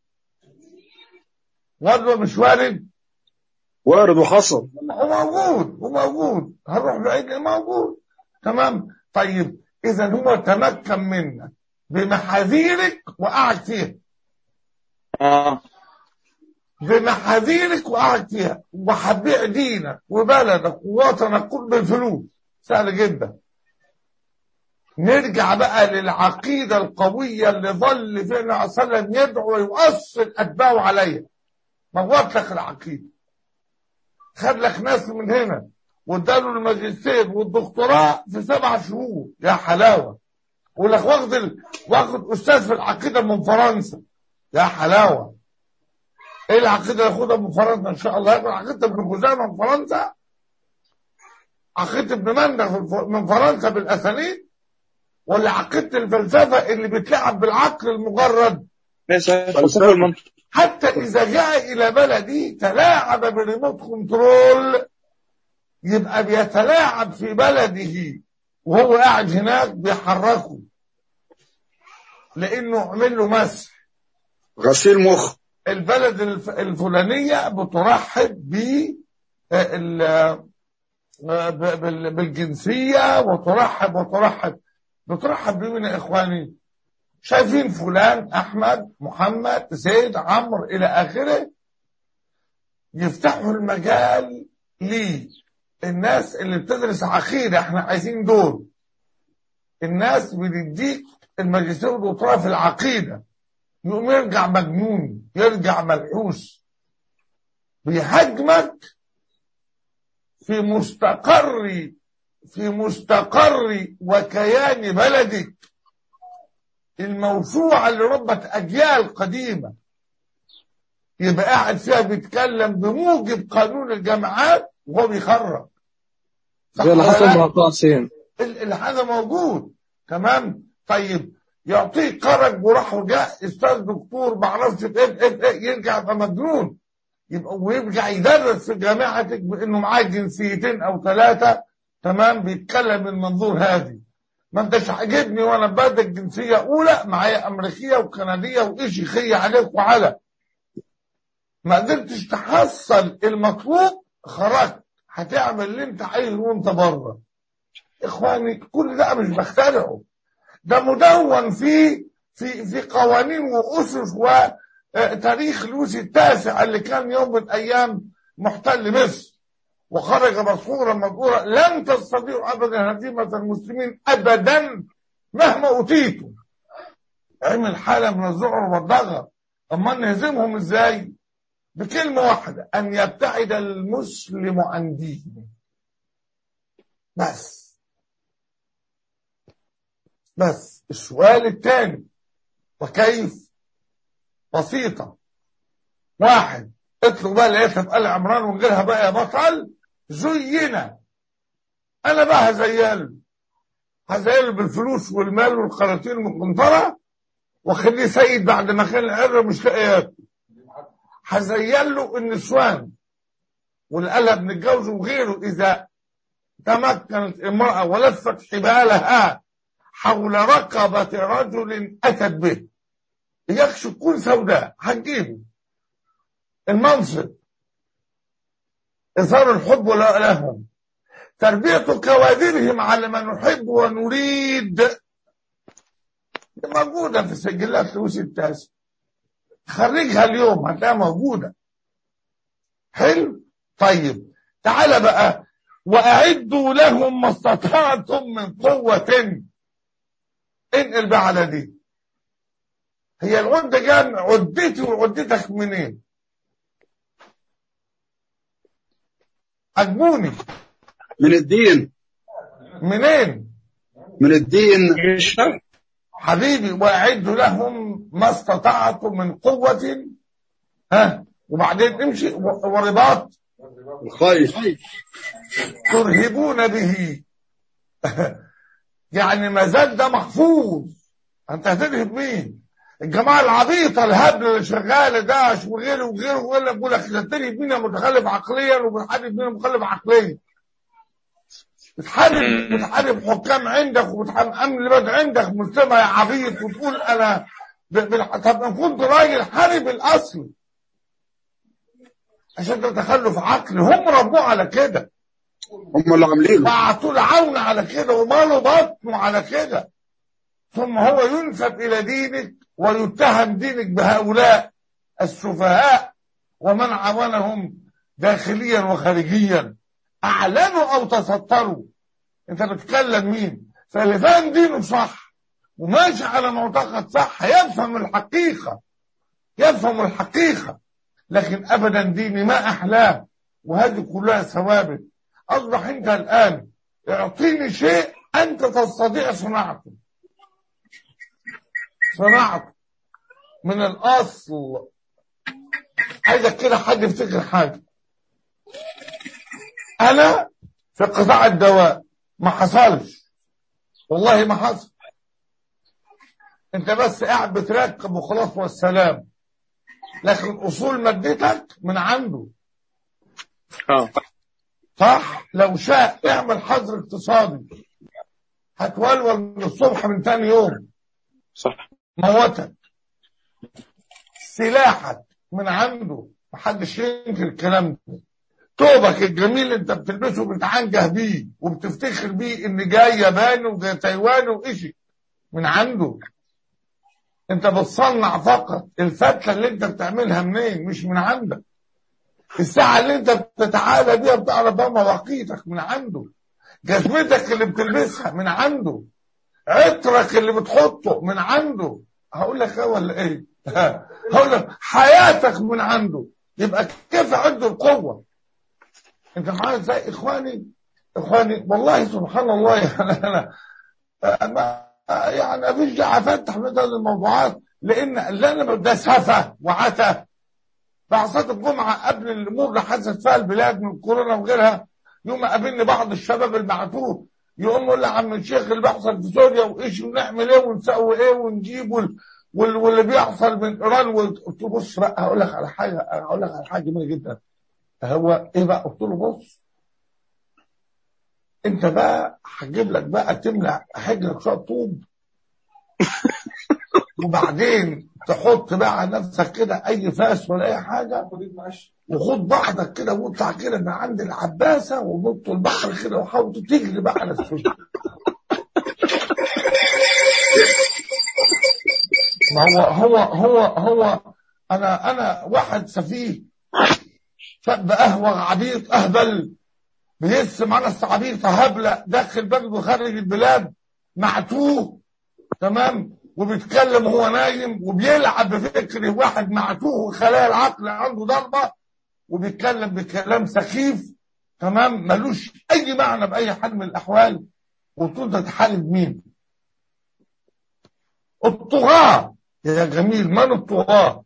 ولا مش وارد وارد وحصل هو موجود هو موجود هنروح بعيد موجود تمام طيب اذا هو تمكن منا بمحاذيرك وقعد فيها اه بمحاذيرك وقعد فيها وهتبيع دينك وبلدك ووطنك كله بالفلوس سهل جدا نرجع بقى للعقيدة القوية اللي ظل فينا عليه وسلم يدعو ويؤصل أتباعه عليها موت لك العقيدة خد لك ناس من هنا واداله الماجستير والدكتوراه في سبع شهور يا حلاوة يقول لك واخد ال... واخد أستاذ في العقيدة من فرنسا يا حلاوة ايه العقيدة اللي ياخدها من فرنسا ان شاء الله ياخد عقيدة ابن خزيمة من فرنسا عقيدة ابن مندى في الف- من فرنسا بالاسانيد ولا عقيدة الفلسفة اللي بتلعب بالعقل المجرد ليس فلسفة المنطق حتى إذا جاء إلى بلدي تلاعب بالريموت كنترول يبقى بيتلاعب في بلده وهو قاعد هناك بيحركه لأنه عمل له مسح غسيل مخ البلد الف- الفلانية بترحب ب ال- ب- بال- بالجنسية وترحب وترحب بترحب بمين يا إخواني شايفين فلان أحمد محمد زيد عمرو إلى آخره يفتحوا المجال للناس اللي بتدرس عقيدة احنا عايزين دول الناس بتديك الماجستير والدكتوراه في العقيدة يقوم يرجع مجنون يرجع ملحوس بيهاجمك في مستقر في مستقر وكيان بلدك الموسوعة اللي ربت أجيال قديمة يبقى قاعد فيها بيتكلم بموجب قانون الجامعات وهو بيخرج صح زي اللي ولا حصل لا؟ مع طه حسين ال- ال- هذا موجود تمام طيب يعطيك خرج وراح وجاء استاذ دكتور ما اعرفش في ايه في ايه في ايه يرجع يبقى مجنون يبقى ويرجع يدرس في جامعتك بانه معاه جنسيتين او ثلاثه تمام بيتكلم من منظور هادي ما انتش عاجبني وانا بدك جنسيه اولى معايا امريكيه وكنديه وإشي خي عليك وعلى ما قدرتش تحصل المطلوب خرجت هتعمل اللي انت عايزه وانت بره اخواني كل ده مش بخترعه ده مدون في في في قوانين واسس وتاريخ لوسي التاسع اللي كان يوم من الايام محتل مصر وخرج مسحورا مذكورا لن تستطيعوا ابدا هزيمه المسلمين ابدا مهما اوتيتم عمل حاله من الذعر والضغط اما نهزمهم ازاي بكلمه واحده ان يبتعد المسلم عن دينه بس بس السؤال الثاني وكيف بسيطة واحد اطلق بقى لقيتها في آل عمران ونجيلها بقى يا بطل زينا انا بقى هزيله هزيله بالفلوس والمال والقراطين المقنطرة واخليه سيد بعد ما كان العرة مش لاقي ياكل هزيله النسوان واللي قالها بنتجوز وغيره اذا تمكنت امرأة ولفت حبالها حول رقبة رجل أتت به يكشف كل سوداء هتجيبه المنصب إثار الحب ولا لهم تربية كوادرهم على ما نحب ونريد دي موجودة في سجلات لوسي التاسع خرجها اليوم هتلاقيها موجودة حلو طيب تعال بقى وأعدوا لهم ما استطعتم من قوة انقل بقى على دي هي العدة جان عدتي وعدتك منين عجبوني من الدين منين من الدين الشرع حبيبي واعدوا لهم ما استطعتم من قوة ها وبعدين امشي و- ورباط الخير ترهبون به يعني ما زال ده محفوظ انت هترهب مين الجماعه العبيطه الهبل اللي شغاله داعش وغيره وغيره وغيره بيقول لك ده ترهب مين يا متخلف عقليا وبتحارب مين مخلف عقليا بتحارب بتحارب حكام عندك وبتحارب امن البلد عندك مجتمع يا عبيط وتقول انا ب... ب... طب ان كنت راجل حارب الاصل عشان ده تخلف عقلي هم ربوه على كده هم اللي عاملينه وأعطوا العون على كده وماله بطنه على كده ثم هو ينسب إلى دينك ويتهم دينك بهؤلاء السفهاء ومن عاونهم داخليا وخارجيا أعلنوا أو تستروا أنت بتتكلم مين فاللي فاهم دينه صح وماشي على معتقد صح يفهم الحقيقة يفهم الحقيقة لكن أبدا ديني ما أحلاه وهذه كلها ثوابت أصبح أنت الآن اعطيني شيء أنت تستطيع صناعته صناعته من الأصل عايزك كده حد يفتكر حاجة أنا في قطاع الدواء ما حصلش والله ما حصل أنت بس قاعد بتركب وخلاص والسلام لكن أصول مادتك من عنده اه صح لو شاء اعمل حظر اقتصادي هتولول من الصبح من تاني يوم صح موتك سلاحك من عنده محدش ينكر الكلام ده توبك الجميل اللي انت بتلبسه بتعنجه بيه وبتفتخر بيه ان جاي ياباني وجاي تايواني وإشي من عنده انت بتصنع فقط الفتله اللي انت بتعملها منين مش من عندك الساعة اللي انت بتتعالى بيها بتعرف بقى مواقيتك من عنده جزمتك اللي بتلبسها من عنده عطرك اللي بتحطه من عنده هقول لك ايه ولا ايه هقول لك حياتك من عنده يبقى كيف عنده القوة انت معايا ازاي اخواني اخواني والله سبحان الله يعني انا أنا يعني ما فيش داعي افتح مثل الموضوعات لان اللي انا ده سفه وعته بعثات الجمعة قبل الأمور اللي حدثت فيها البلاد من كورونا وغيرها يوم قابلني بعض الشباب اللي بعتوه يقوم يقول لي يا عم الشيخ اللي بيحصل في سوريا وايش ونعمل ايه ونسوي ايه ونجيب وال... وال... واللي بيحصل من ايران وال- قلت له بص بقى هقول لك على حاجه هقول لك على حاجه جميله جدا هو ايه بقى قلت له بص انت بقى هجيب لك بقى تملى حجرك شويه طوب وبعدين تحط بقى على نفسك كده اي فاس ولا اي حاجه وخد بعضك كده واطلع كده من عند العباسه ونط البحر كده وحاول تجري بقى على السجن ما هو هو هو هو انا انا واحد سفيه شاب اهوغ عبيط اهبل بيهس معانا الصعابيط هبله داخل بلد وخارج البلاد معتوه تمام وبيتكلم وهو نايم وبيلعب بفكر واحد معتوه وخلايا العقل عنده ضربه وبيتكلم بكلام سخيف تمام ملوش اي معنى باي حال من الاحوال وتقول ده تحارب مين؟ الطغاة يا جميل من الطغاة؟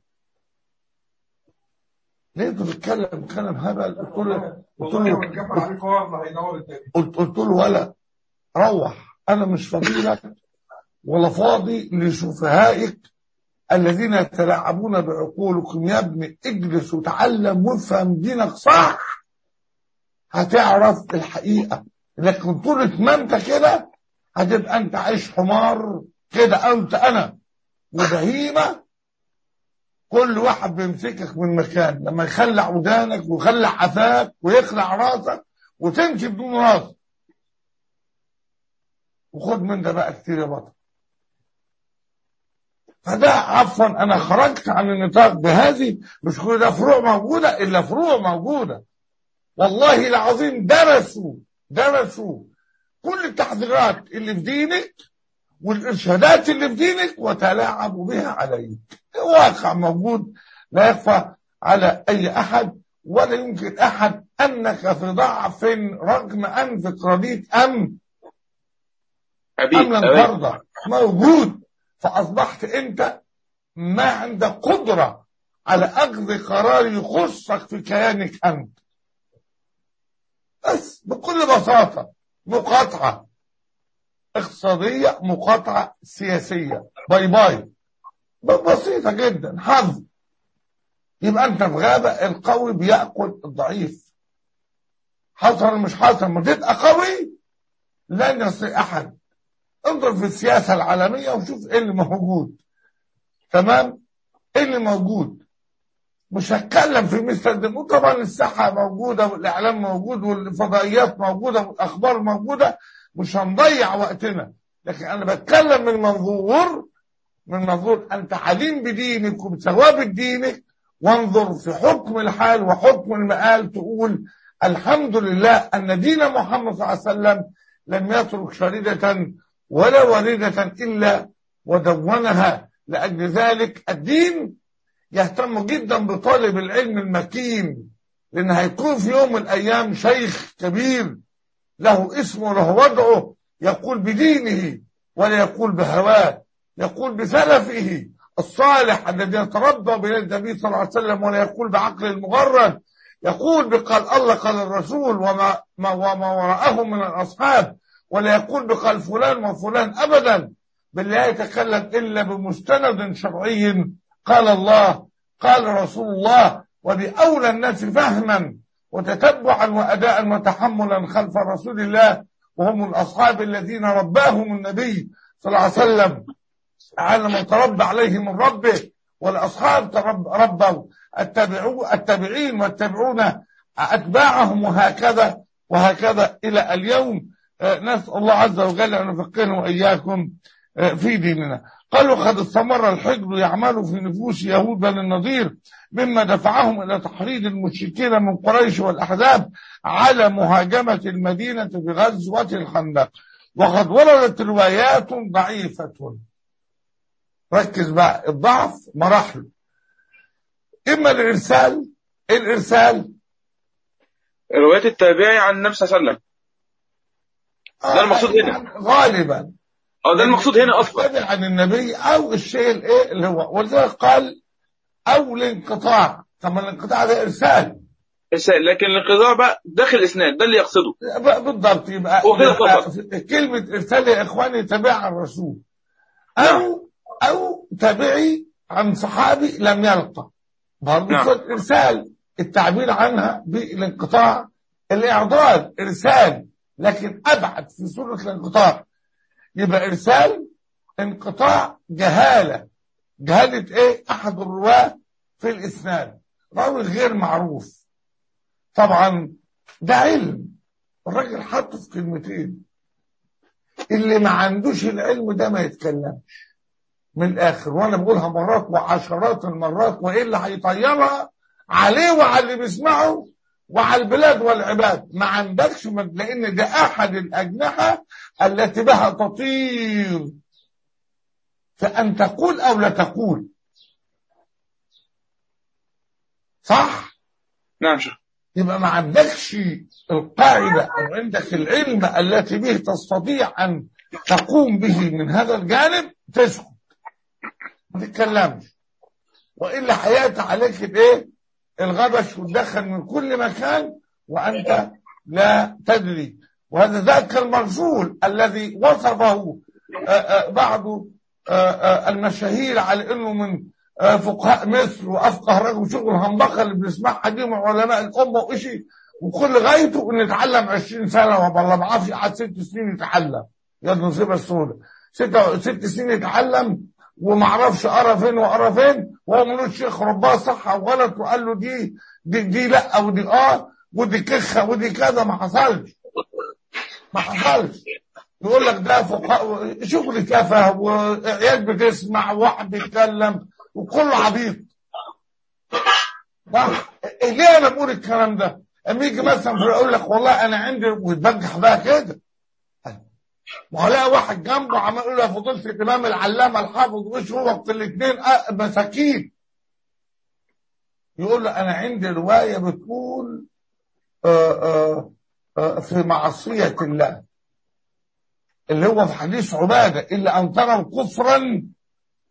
لقيته بيتكلم كلام هبل قلت له قلت له قلت, قلت له ولا روح انا مش فاضي لك ولا فاضي لسفهائك الذين يتلاعبون بعقولكم يا ابني اجلس وتعلم وافهم دينك صح هتعرف الحقيقة لكن طول اتمامتك كده هتبقى انت عايش حمار كده انت انا وبهيمة كل واحد بيمسكك من مكان لما يخلع ودانك ويخلع عفاك ويخلع راسك وتمشي بدون راس وخد من ده بقى كتير يا بطل فده عفوا انا خرجت عن النطاق بهذه مش كل ده فروع موجوده الا فروع موجوده والله العظيم درسوا درسوا كل التحذيرات اللي في دينك والارشادات اللي في دينك وتلاعبوا بها عليك واقع موجود لا يخفى على اي احد ولا يمكن احد انك في ضعف رغم انفك رضيت ام حبيب ام لم حبيب. ترضى موجود فأصبحت أنت ما عندك قدرة على أخذ قرار يخصك في كيانك أنت بس بكل بساطة مقاطعة اقتصادية مقاطعة سياسية باي باي بسيطة جدا حظ يبقى انت في غابة القوي بيأكل الضعيف حصل مش حصل ما تبقى قوي لن يستطيع احد انظر في السياسة العالمية وشوف ايه اللي موجود تمام ايه اللي موجود مش هتكلم في مثل ده طبعا الساحة موجودة والإعلام موجود والفضائيات موجودة والأخبار موجودة مش هنضيع وقتنا لكن أنا بتكلم من منظور من منظور أنت عليم بدينك وبثوابت دينك وانظر في حكم الحال وحكم المآل تقول الحمد لله أن دين محمد صلى الله عليه وسلم لم يترك شريدة ولا وليدة إلا ودونها لأجل ذلك الدين يهتم جدا بطالب العلم المكين لأن هيكون في يوم من الأيام شيخ كبير له اسمه وله وضعه يقول بدينه ولا يقول بهواه يقول بسلفه الصالح الذي يتربى بين النبي صلى الله عليه وسلم ولا يقول بعقل المجرد يقول بقال الله قال الرسول وما, ما وما وراءه من الأصحاب ولا يقول بقال فلان وفلان أبدا بل لا يتكلم إلا بمستند شرعي قال الله قال رسول الله وبأولى الناس فهما وتتبعا وأداء وتحملا خلف رسول الله وهم الأصحاب الذين رباهم النبي صلى الله عليه وسلم على من تربى عليه من ربه والأصحاب ترب ربوا التابعو التابعين والتابعون أتباعهم وهكذا وهكذا إلى اليوم نسأل الله عز وجل أن يفقهنا وإياكم في ديننا قالوا قد استمر الحجر يعمل في نفوس يهود بني النضير مما دفعهم إلى تحريض المشركين من قريش والأحزاب على مهاجمة المدينة في غزوة الخندق وقد وردت روايات ضعيفة ركز بقى الضعف مراحل إما الإرسال الإرسال رواية التابعي عن النبي صلى الله عليه وسلم ده المقصود هنا غالبا اه ده المقصود هنا اصلا يتبع عن النبي او الشيء الايه اللي هو ولذلك قال او الانقطاع طب ما الانقطاع ده ارسال إرسال. لكن الانقطاع بقى داخل اسناد ده اللي يقصده يبقى بالضبط يبقى, هو كده يبقى فقط. كلمه ارسال يا اخواني تابع عن الرسول او او تابعي عن صحابي لم يلقى برضه نعم. صوت ارسال التعبير عنها بالانقطاع الاعضاد ارسال لكن ابعد في صوره الانقطاع يبقى ارسال انقطاع جهاله جهاله ايه احد الرواه في الاسناد راوي غير معروف طبعا ده علم الراجل حطه في كلمتين اللي ما عندوش العلم ده ما يتكلمش من الاخر وانا بقولها مرات وعشرات المرات وايه اللي هيطيرها عليه وعلى اللي بيسمعه وعلى البلاد والعباد ما عندكش من- لان ده احد الاجنحه التي بها تطير فان تقول او لا تقول صح نعم شيخ يبقى ما عندكش القاعدة أو عندك العلم التي به تستطيع أن تقوم به من هذا الجانب تسكت ما تتكلمش وإلا حياتي عليك الإيه الغبش والدخل من كل مكان وأنت لا تدري وهذا ذاك المرسول الذي وصفه آه، آه، بعض آه، آه، المشاهير على أنه من آه، فقهاء مصر وافقه رجل شغل الهنبقه اللي بنسمعها دي من علماء الامه وإشي وكل غايته انه يتعلم 20 سنه ولا ما اعرفش قعد ست سنين يتعلم يا النصيبه السوداء ست ست سنين يتعلم وما اعرفش قرا فين وقرا فين وهو ملوش شيخ رباه صح او غلط وقال له دي دي, دي لا ودي اه ودي كخه ودي كذا ما حصلش ما حصلش يقول لك ده فقهاء شغل تافه وعيال بتسمع وواحد بيتكلم وكله عبيط صح إيه ليه انا بقول الكلام ده اما يجي مثلا يقول لك والله انا عندي ويتبجح بقى كده ما هو لاقي واحد جنبه عمال يقول له يا فضيله الامام العلامه الحافظ وش هو في الاثنين مساكين يقول له انا عندي روايه بتقول آآ آآ آآ في معصيه الله اللي هو في حديث عباده الا ان تروا كفرا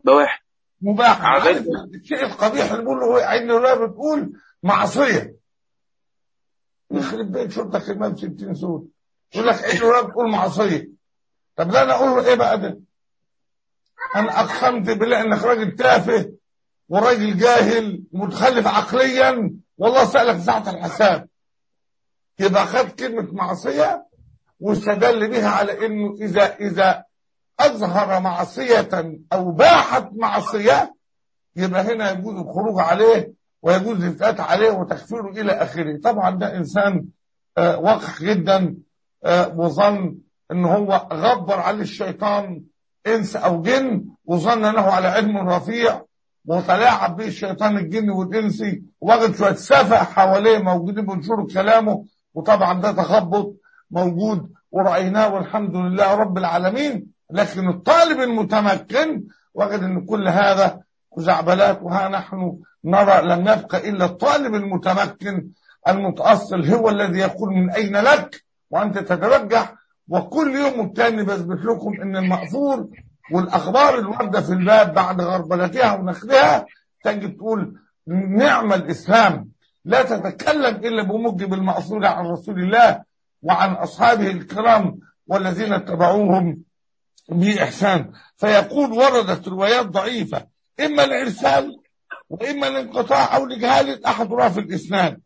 بواح مباح عادة. عارف الشيء القبيح اللي بيقول له عين الرواية بتقول معصية يخرب بيت شرطك الإمام 60 سود يقول لك عين الرواية بتقول معصية طب لا أنا أقول له إيه بقى ده؟ أنا أقسمت بالله إنك راجل تافه وراجل جاهل متخلف عقليا والله سألك ساعة الحساب يبقى خد كلمة معصية واستدل بها على إنه إذا إذا أظهر معصية أو باحت معصية يبقى هنا يجوز الخروج عليه ويجوز الفتاة عليه وتكفيره إلى آخره طبعا ده إنسان آه، وقح جدا آه، وظن إن هو غبر عليه الشيطان إنس أو جن وظن أنه على علم رفيع وتلاعب به الشيطان الجني والإنسي وجد شوية سفه حواليه موجودين بينشروا كلامه وطبعا ده تخبط موجود ورأيناه والحمد لله رب العالمين لكن الطالب المتمكن وجد ان كل هذا خزعبلات وها نحن نرى لم يبقى الا الطالب المتمكن المتأصل هو الذي يقول من اين لك وانت تترجح وكل يوم والتاني بثبت لكم ان المأثور والاخبار الوارده في الباب بعد غربلتها ونخلها تجد تقول نعم الاسلام لا تتكلم الا بموجب المأثور عن رسول الله وعن اصحابه الكرام والذين اتبعوهم بإحسان فيقول وردت روايات ضعيفة إما الإرسال وإما الانقطاع أو لجهالة أحد رواة الإسناد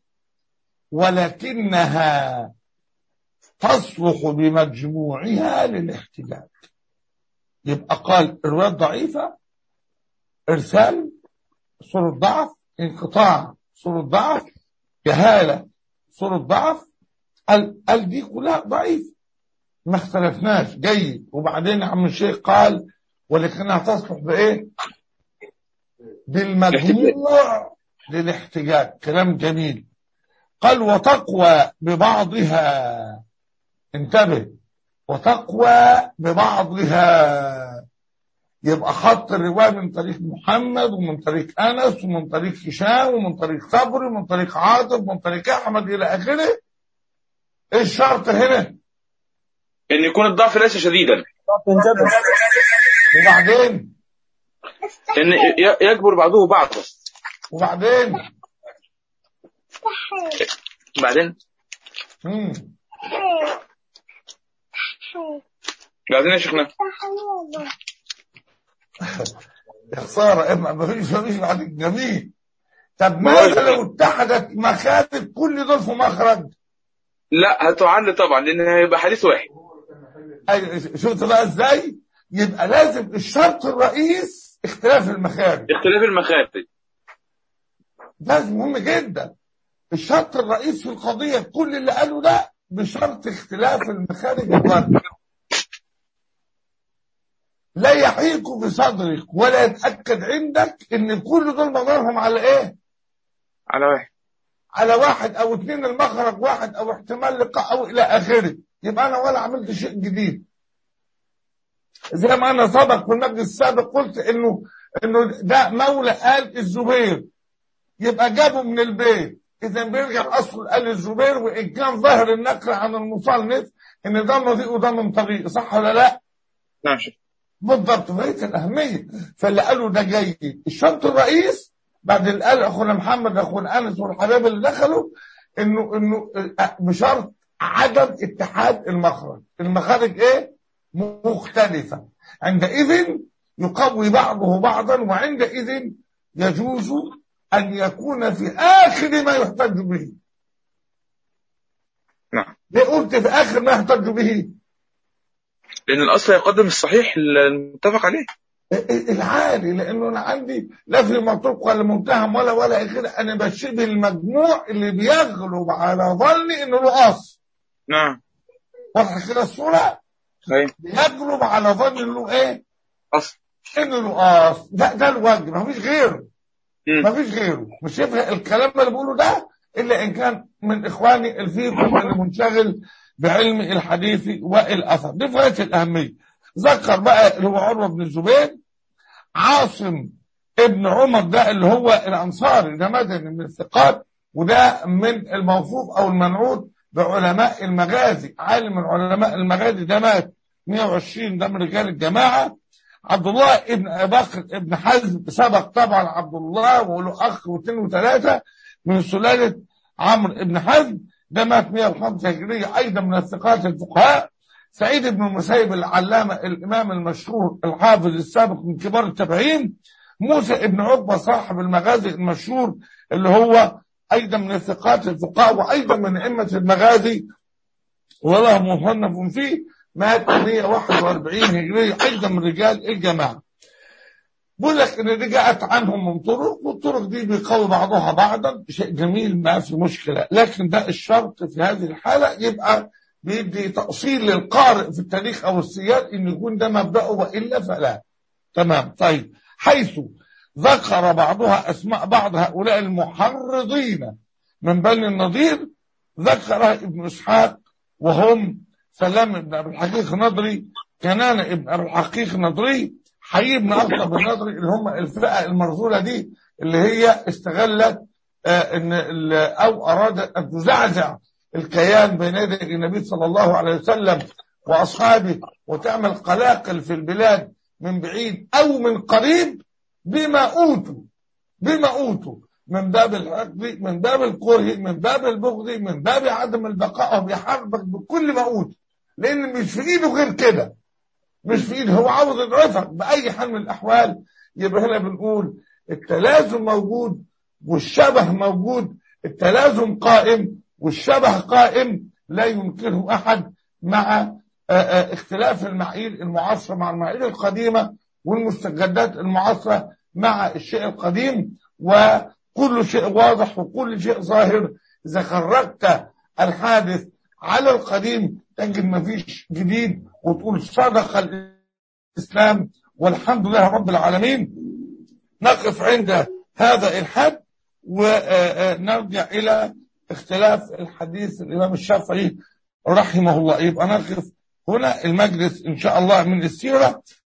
ولكنها تصلح بمجموعها للاحتجاج يبقى قال روايات ضعيفة إرسال صورة ضعف انقطاع صورة ضعف جهالة صورة ضعف قال قال دي كلها ضعيف ما اختلفناش جيد وبعدين عم الشيخ قال ولكنها تصلح بايه بالمجموع للاحتجاج كلام جميل قال وتقوى ببعضها انتبه وتقوى ببعضها يبقى حط الرواية من طريق محمد ومن طريق أنس ومن طريق هشام ومن طريق صبري ومن طريق عاطف ومن طريق أحمد إلى آخره إيه الشرط هنا؟ ان يكون الضعف ليس شديدا وبعدين ان ي- يجبر بعضه بعضا وبعدين بعدين مم. بعدين يا شيخنا يا خسارة إما مفيش مفيش بعد الجميل طب ماذا لو اتحدت مخارج كل دول في مخرج لا هتعل طبعا لان هيبقى حديث واحد أي- شفت بقى ازاي يبقى لازم الشرط الرئيس اختلاف المخارج اختلاف المخارج ده مهم جدا الشرط الرئيس في القضية كل اللي قاله ده بشرط اختلاف المخارج الضرب لا يحيك بصدرك ولا يتأكد عندك ان كل دول مدارهم على ايه على واحد على واحد او اتنين المخرج واحد او احتمال لقاء او الى اخره يبقى انا ولا عملت شيء جديد زي ما انا سبق في المجلس السابق قلت انه انه ده مولى آل الزبير يبقى جابه من البيت اذا بيرجع اصل آل الزبير وان كان ظاهر النقل عن المصنف ان ده مضيء وده من طريق صح ولا لا؟ نعم شيخ بالضبط فهي الأهمية فاللي قالوا ده جيد الشرط الرئيس بعد اللي قال أخونا محمد أخونا أنس والحبايب اللي دخلوا إنه إنه آه، بشرط عدم اتحاد المخرج المخارج إيه مختلفة عندئذ يقوي بعضه بعضا وعندئذ يجوز أن يكون في آخر ما يحتج به نعم ليه قلت في آخر ما يحتج به لان الاصل يقدم الصحيح المتفق عليه العالي لانه انا عندي لا في منطق ولا متهم ولا ولا اخره انا بشبه المجموع اللي بيغلب على ظني انه له اصل نعم واضحه كده الصوره صحيح بيغلب على ظن انه له ايه؟ اصل انه له اصل ده ده الوجه ما فيش غيره مم. ما فيش غيره مش يفرق الكلام اللي بقوله ده الا ان كان من اخواني الفيكم اللي منشغل بعلم الحديث والاثر دي في غايه الاهميه ذكر بقى اللي هو عروه بن الزبير عاصم ابن عمر ده اللي هو الانصاري ده مدني من الثقات وده من الموصوف او المنعوت بعلماء المغازي عالم من علماء المغازي ده مات 120 ده من رجال الجماعه عبد الله ابن ابي بكر ابن حزم سبق طبعا عبد الله وله اخ واثنين وثلاثه من سلاله عمرو ابن حزم ده مات 105 هجريه ايضا من الثقات الفقهاء سعيد بن المسيب العلامه الامام المشهور الحافظ السابق من كبار التابعين موسى ابن عقبه صاحب المغازي المشهور اللي هو ايضا من الثقات الفقهاء وايضا من ائمه المغازي وله مصنف فيه مات 141 هجريه ايضا من رجال الجماعه بقول لك ان دي جاءت عنهم من طرق والطرق دي بيقوي بعضها بعضا شيء جميل ما في مشكله لكن ده الشرط في هذه الحاله يبقى بيدي تأصيل للقارئ في التاريخ او السياق ان يكون ده مبدأه والا فلا تمام طيب حيث ذكر بعضها اسماء بعض هؤلاء المحرضين من بني النضير ذكرها ابن اسحاق وهم سلام بن ابي الحقيق نضري كنان ابن ابي الحقيق نضري حي بن اخطب النضري اللي هم الفئه المرذوله دي اللي هي استغلت آه ان ال- او ارادت ان تزعزع الكيان بين يدي النبي صلى الله عليه وسلم واصحابه وتعمل قلاقل في البلاد من بعيد او من قريب بما اوتوا بما اوتوا من باب الحقد من باب الكره من باب البغض من باب عدم البقاء هو بيحاربك بكل ما اوتوا لان مش في ايده غير كده مش في ايده هو عاوز يضعفك باي حال من الاحوال يبقى هنا بنقول التلازم موجود والشبه موجود التلازم قائم والشبه قائم لا ينكره احد مع آه، آه، اختلاف المعايير المعاصره مع المعايير القديمه والمستجدات المعاصره مع الشيء القديم وكل شيء واضح وكل شيء ظاهر اذا خرجت الحادث على القديم تجد مفيش جديد وتقول صدق الاسلام والحمد لله رب العالمين نقف عند هذا الحد ونرجع الى اختلاف الحديث الامام الشافعي رحمه الله يبقى نقف هنا المجلس ان شاء الله من السيره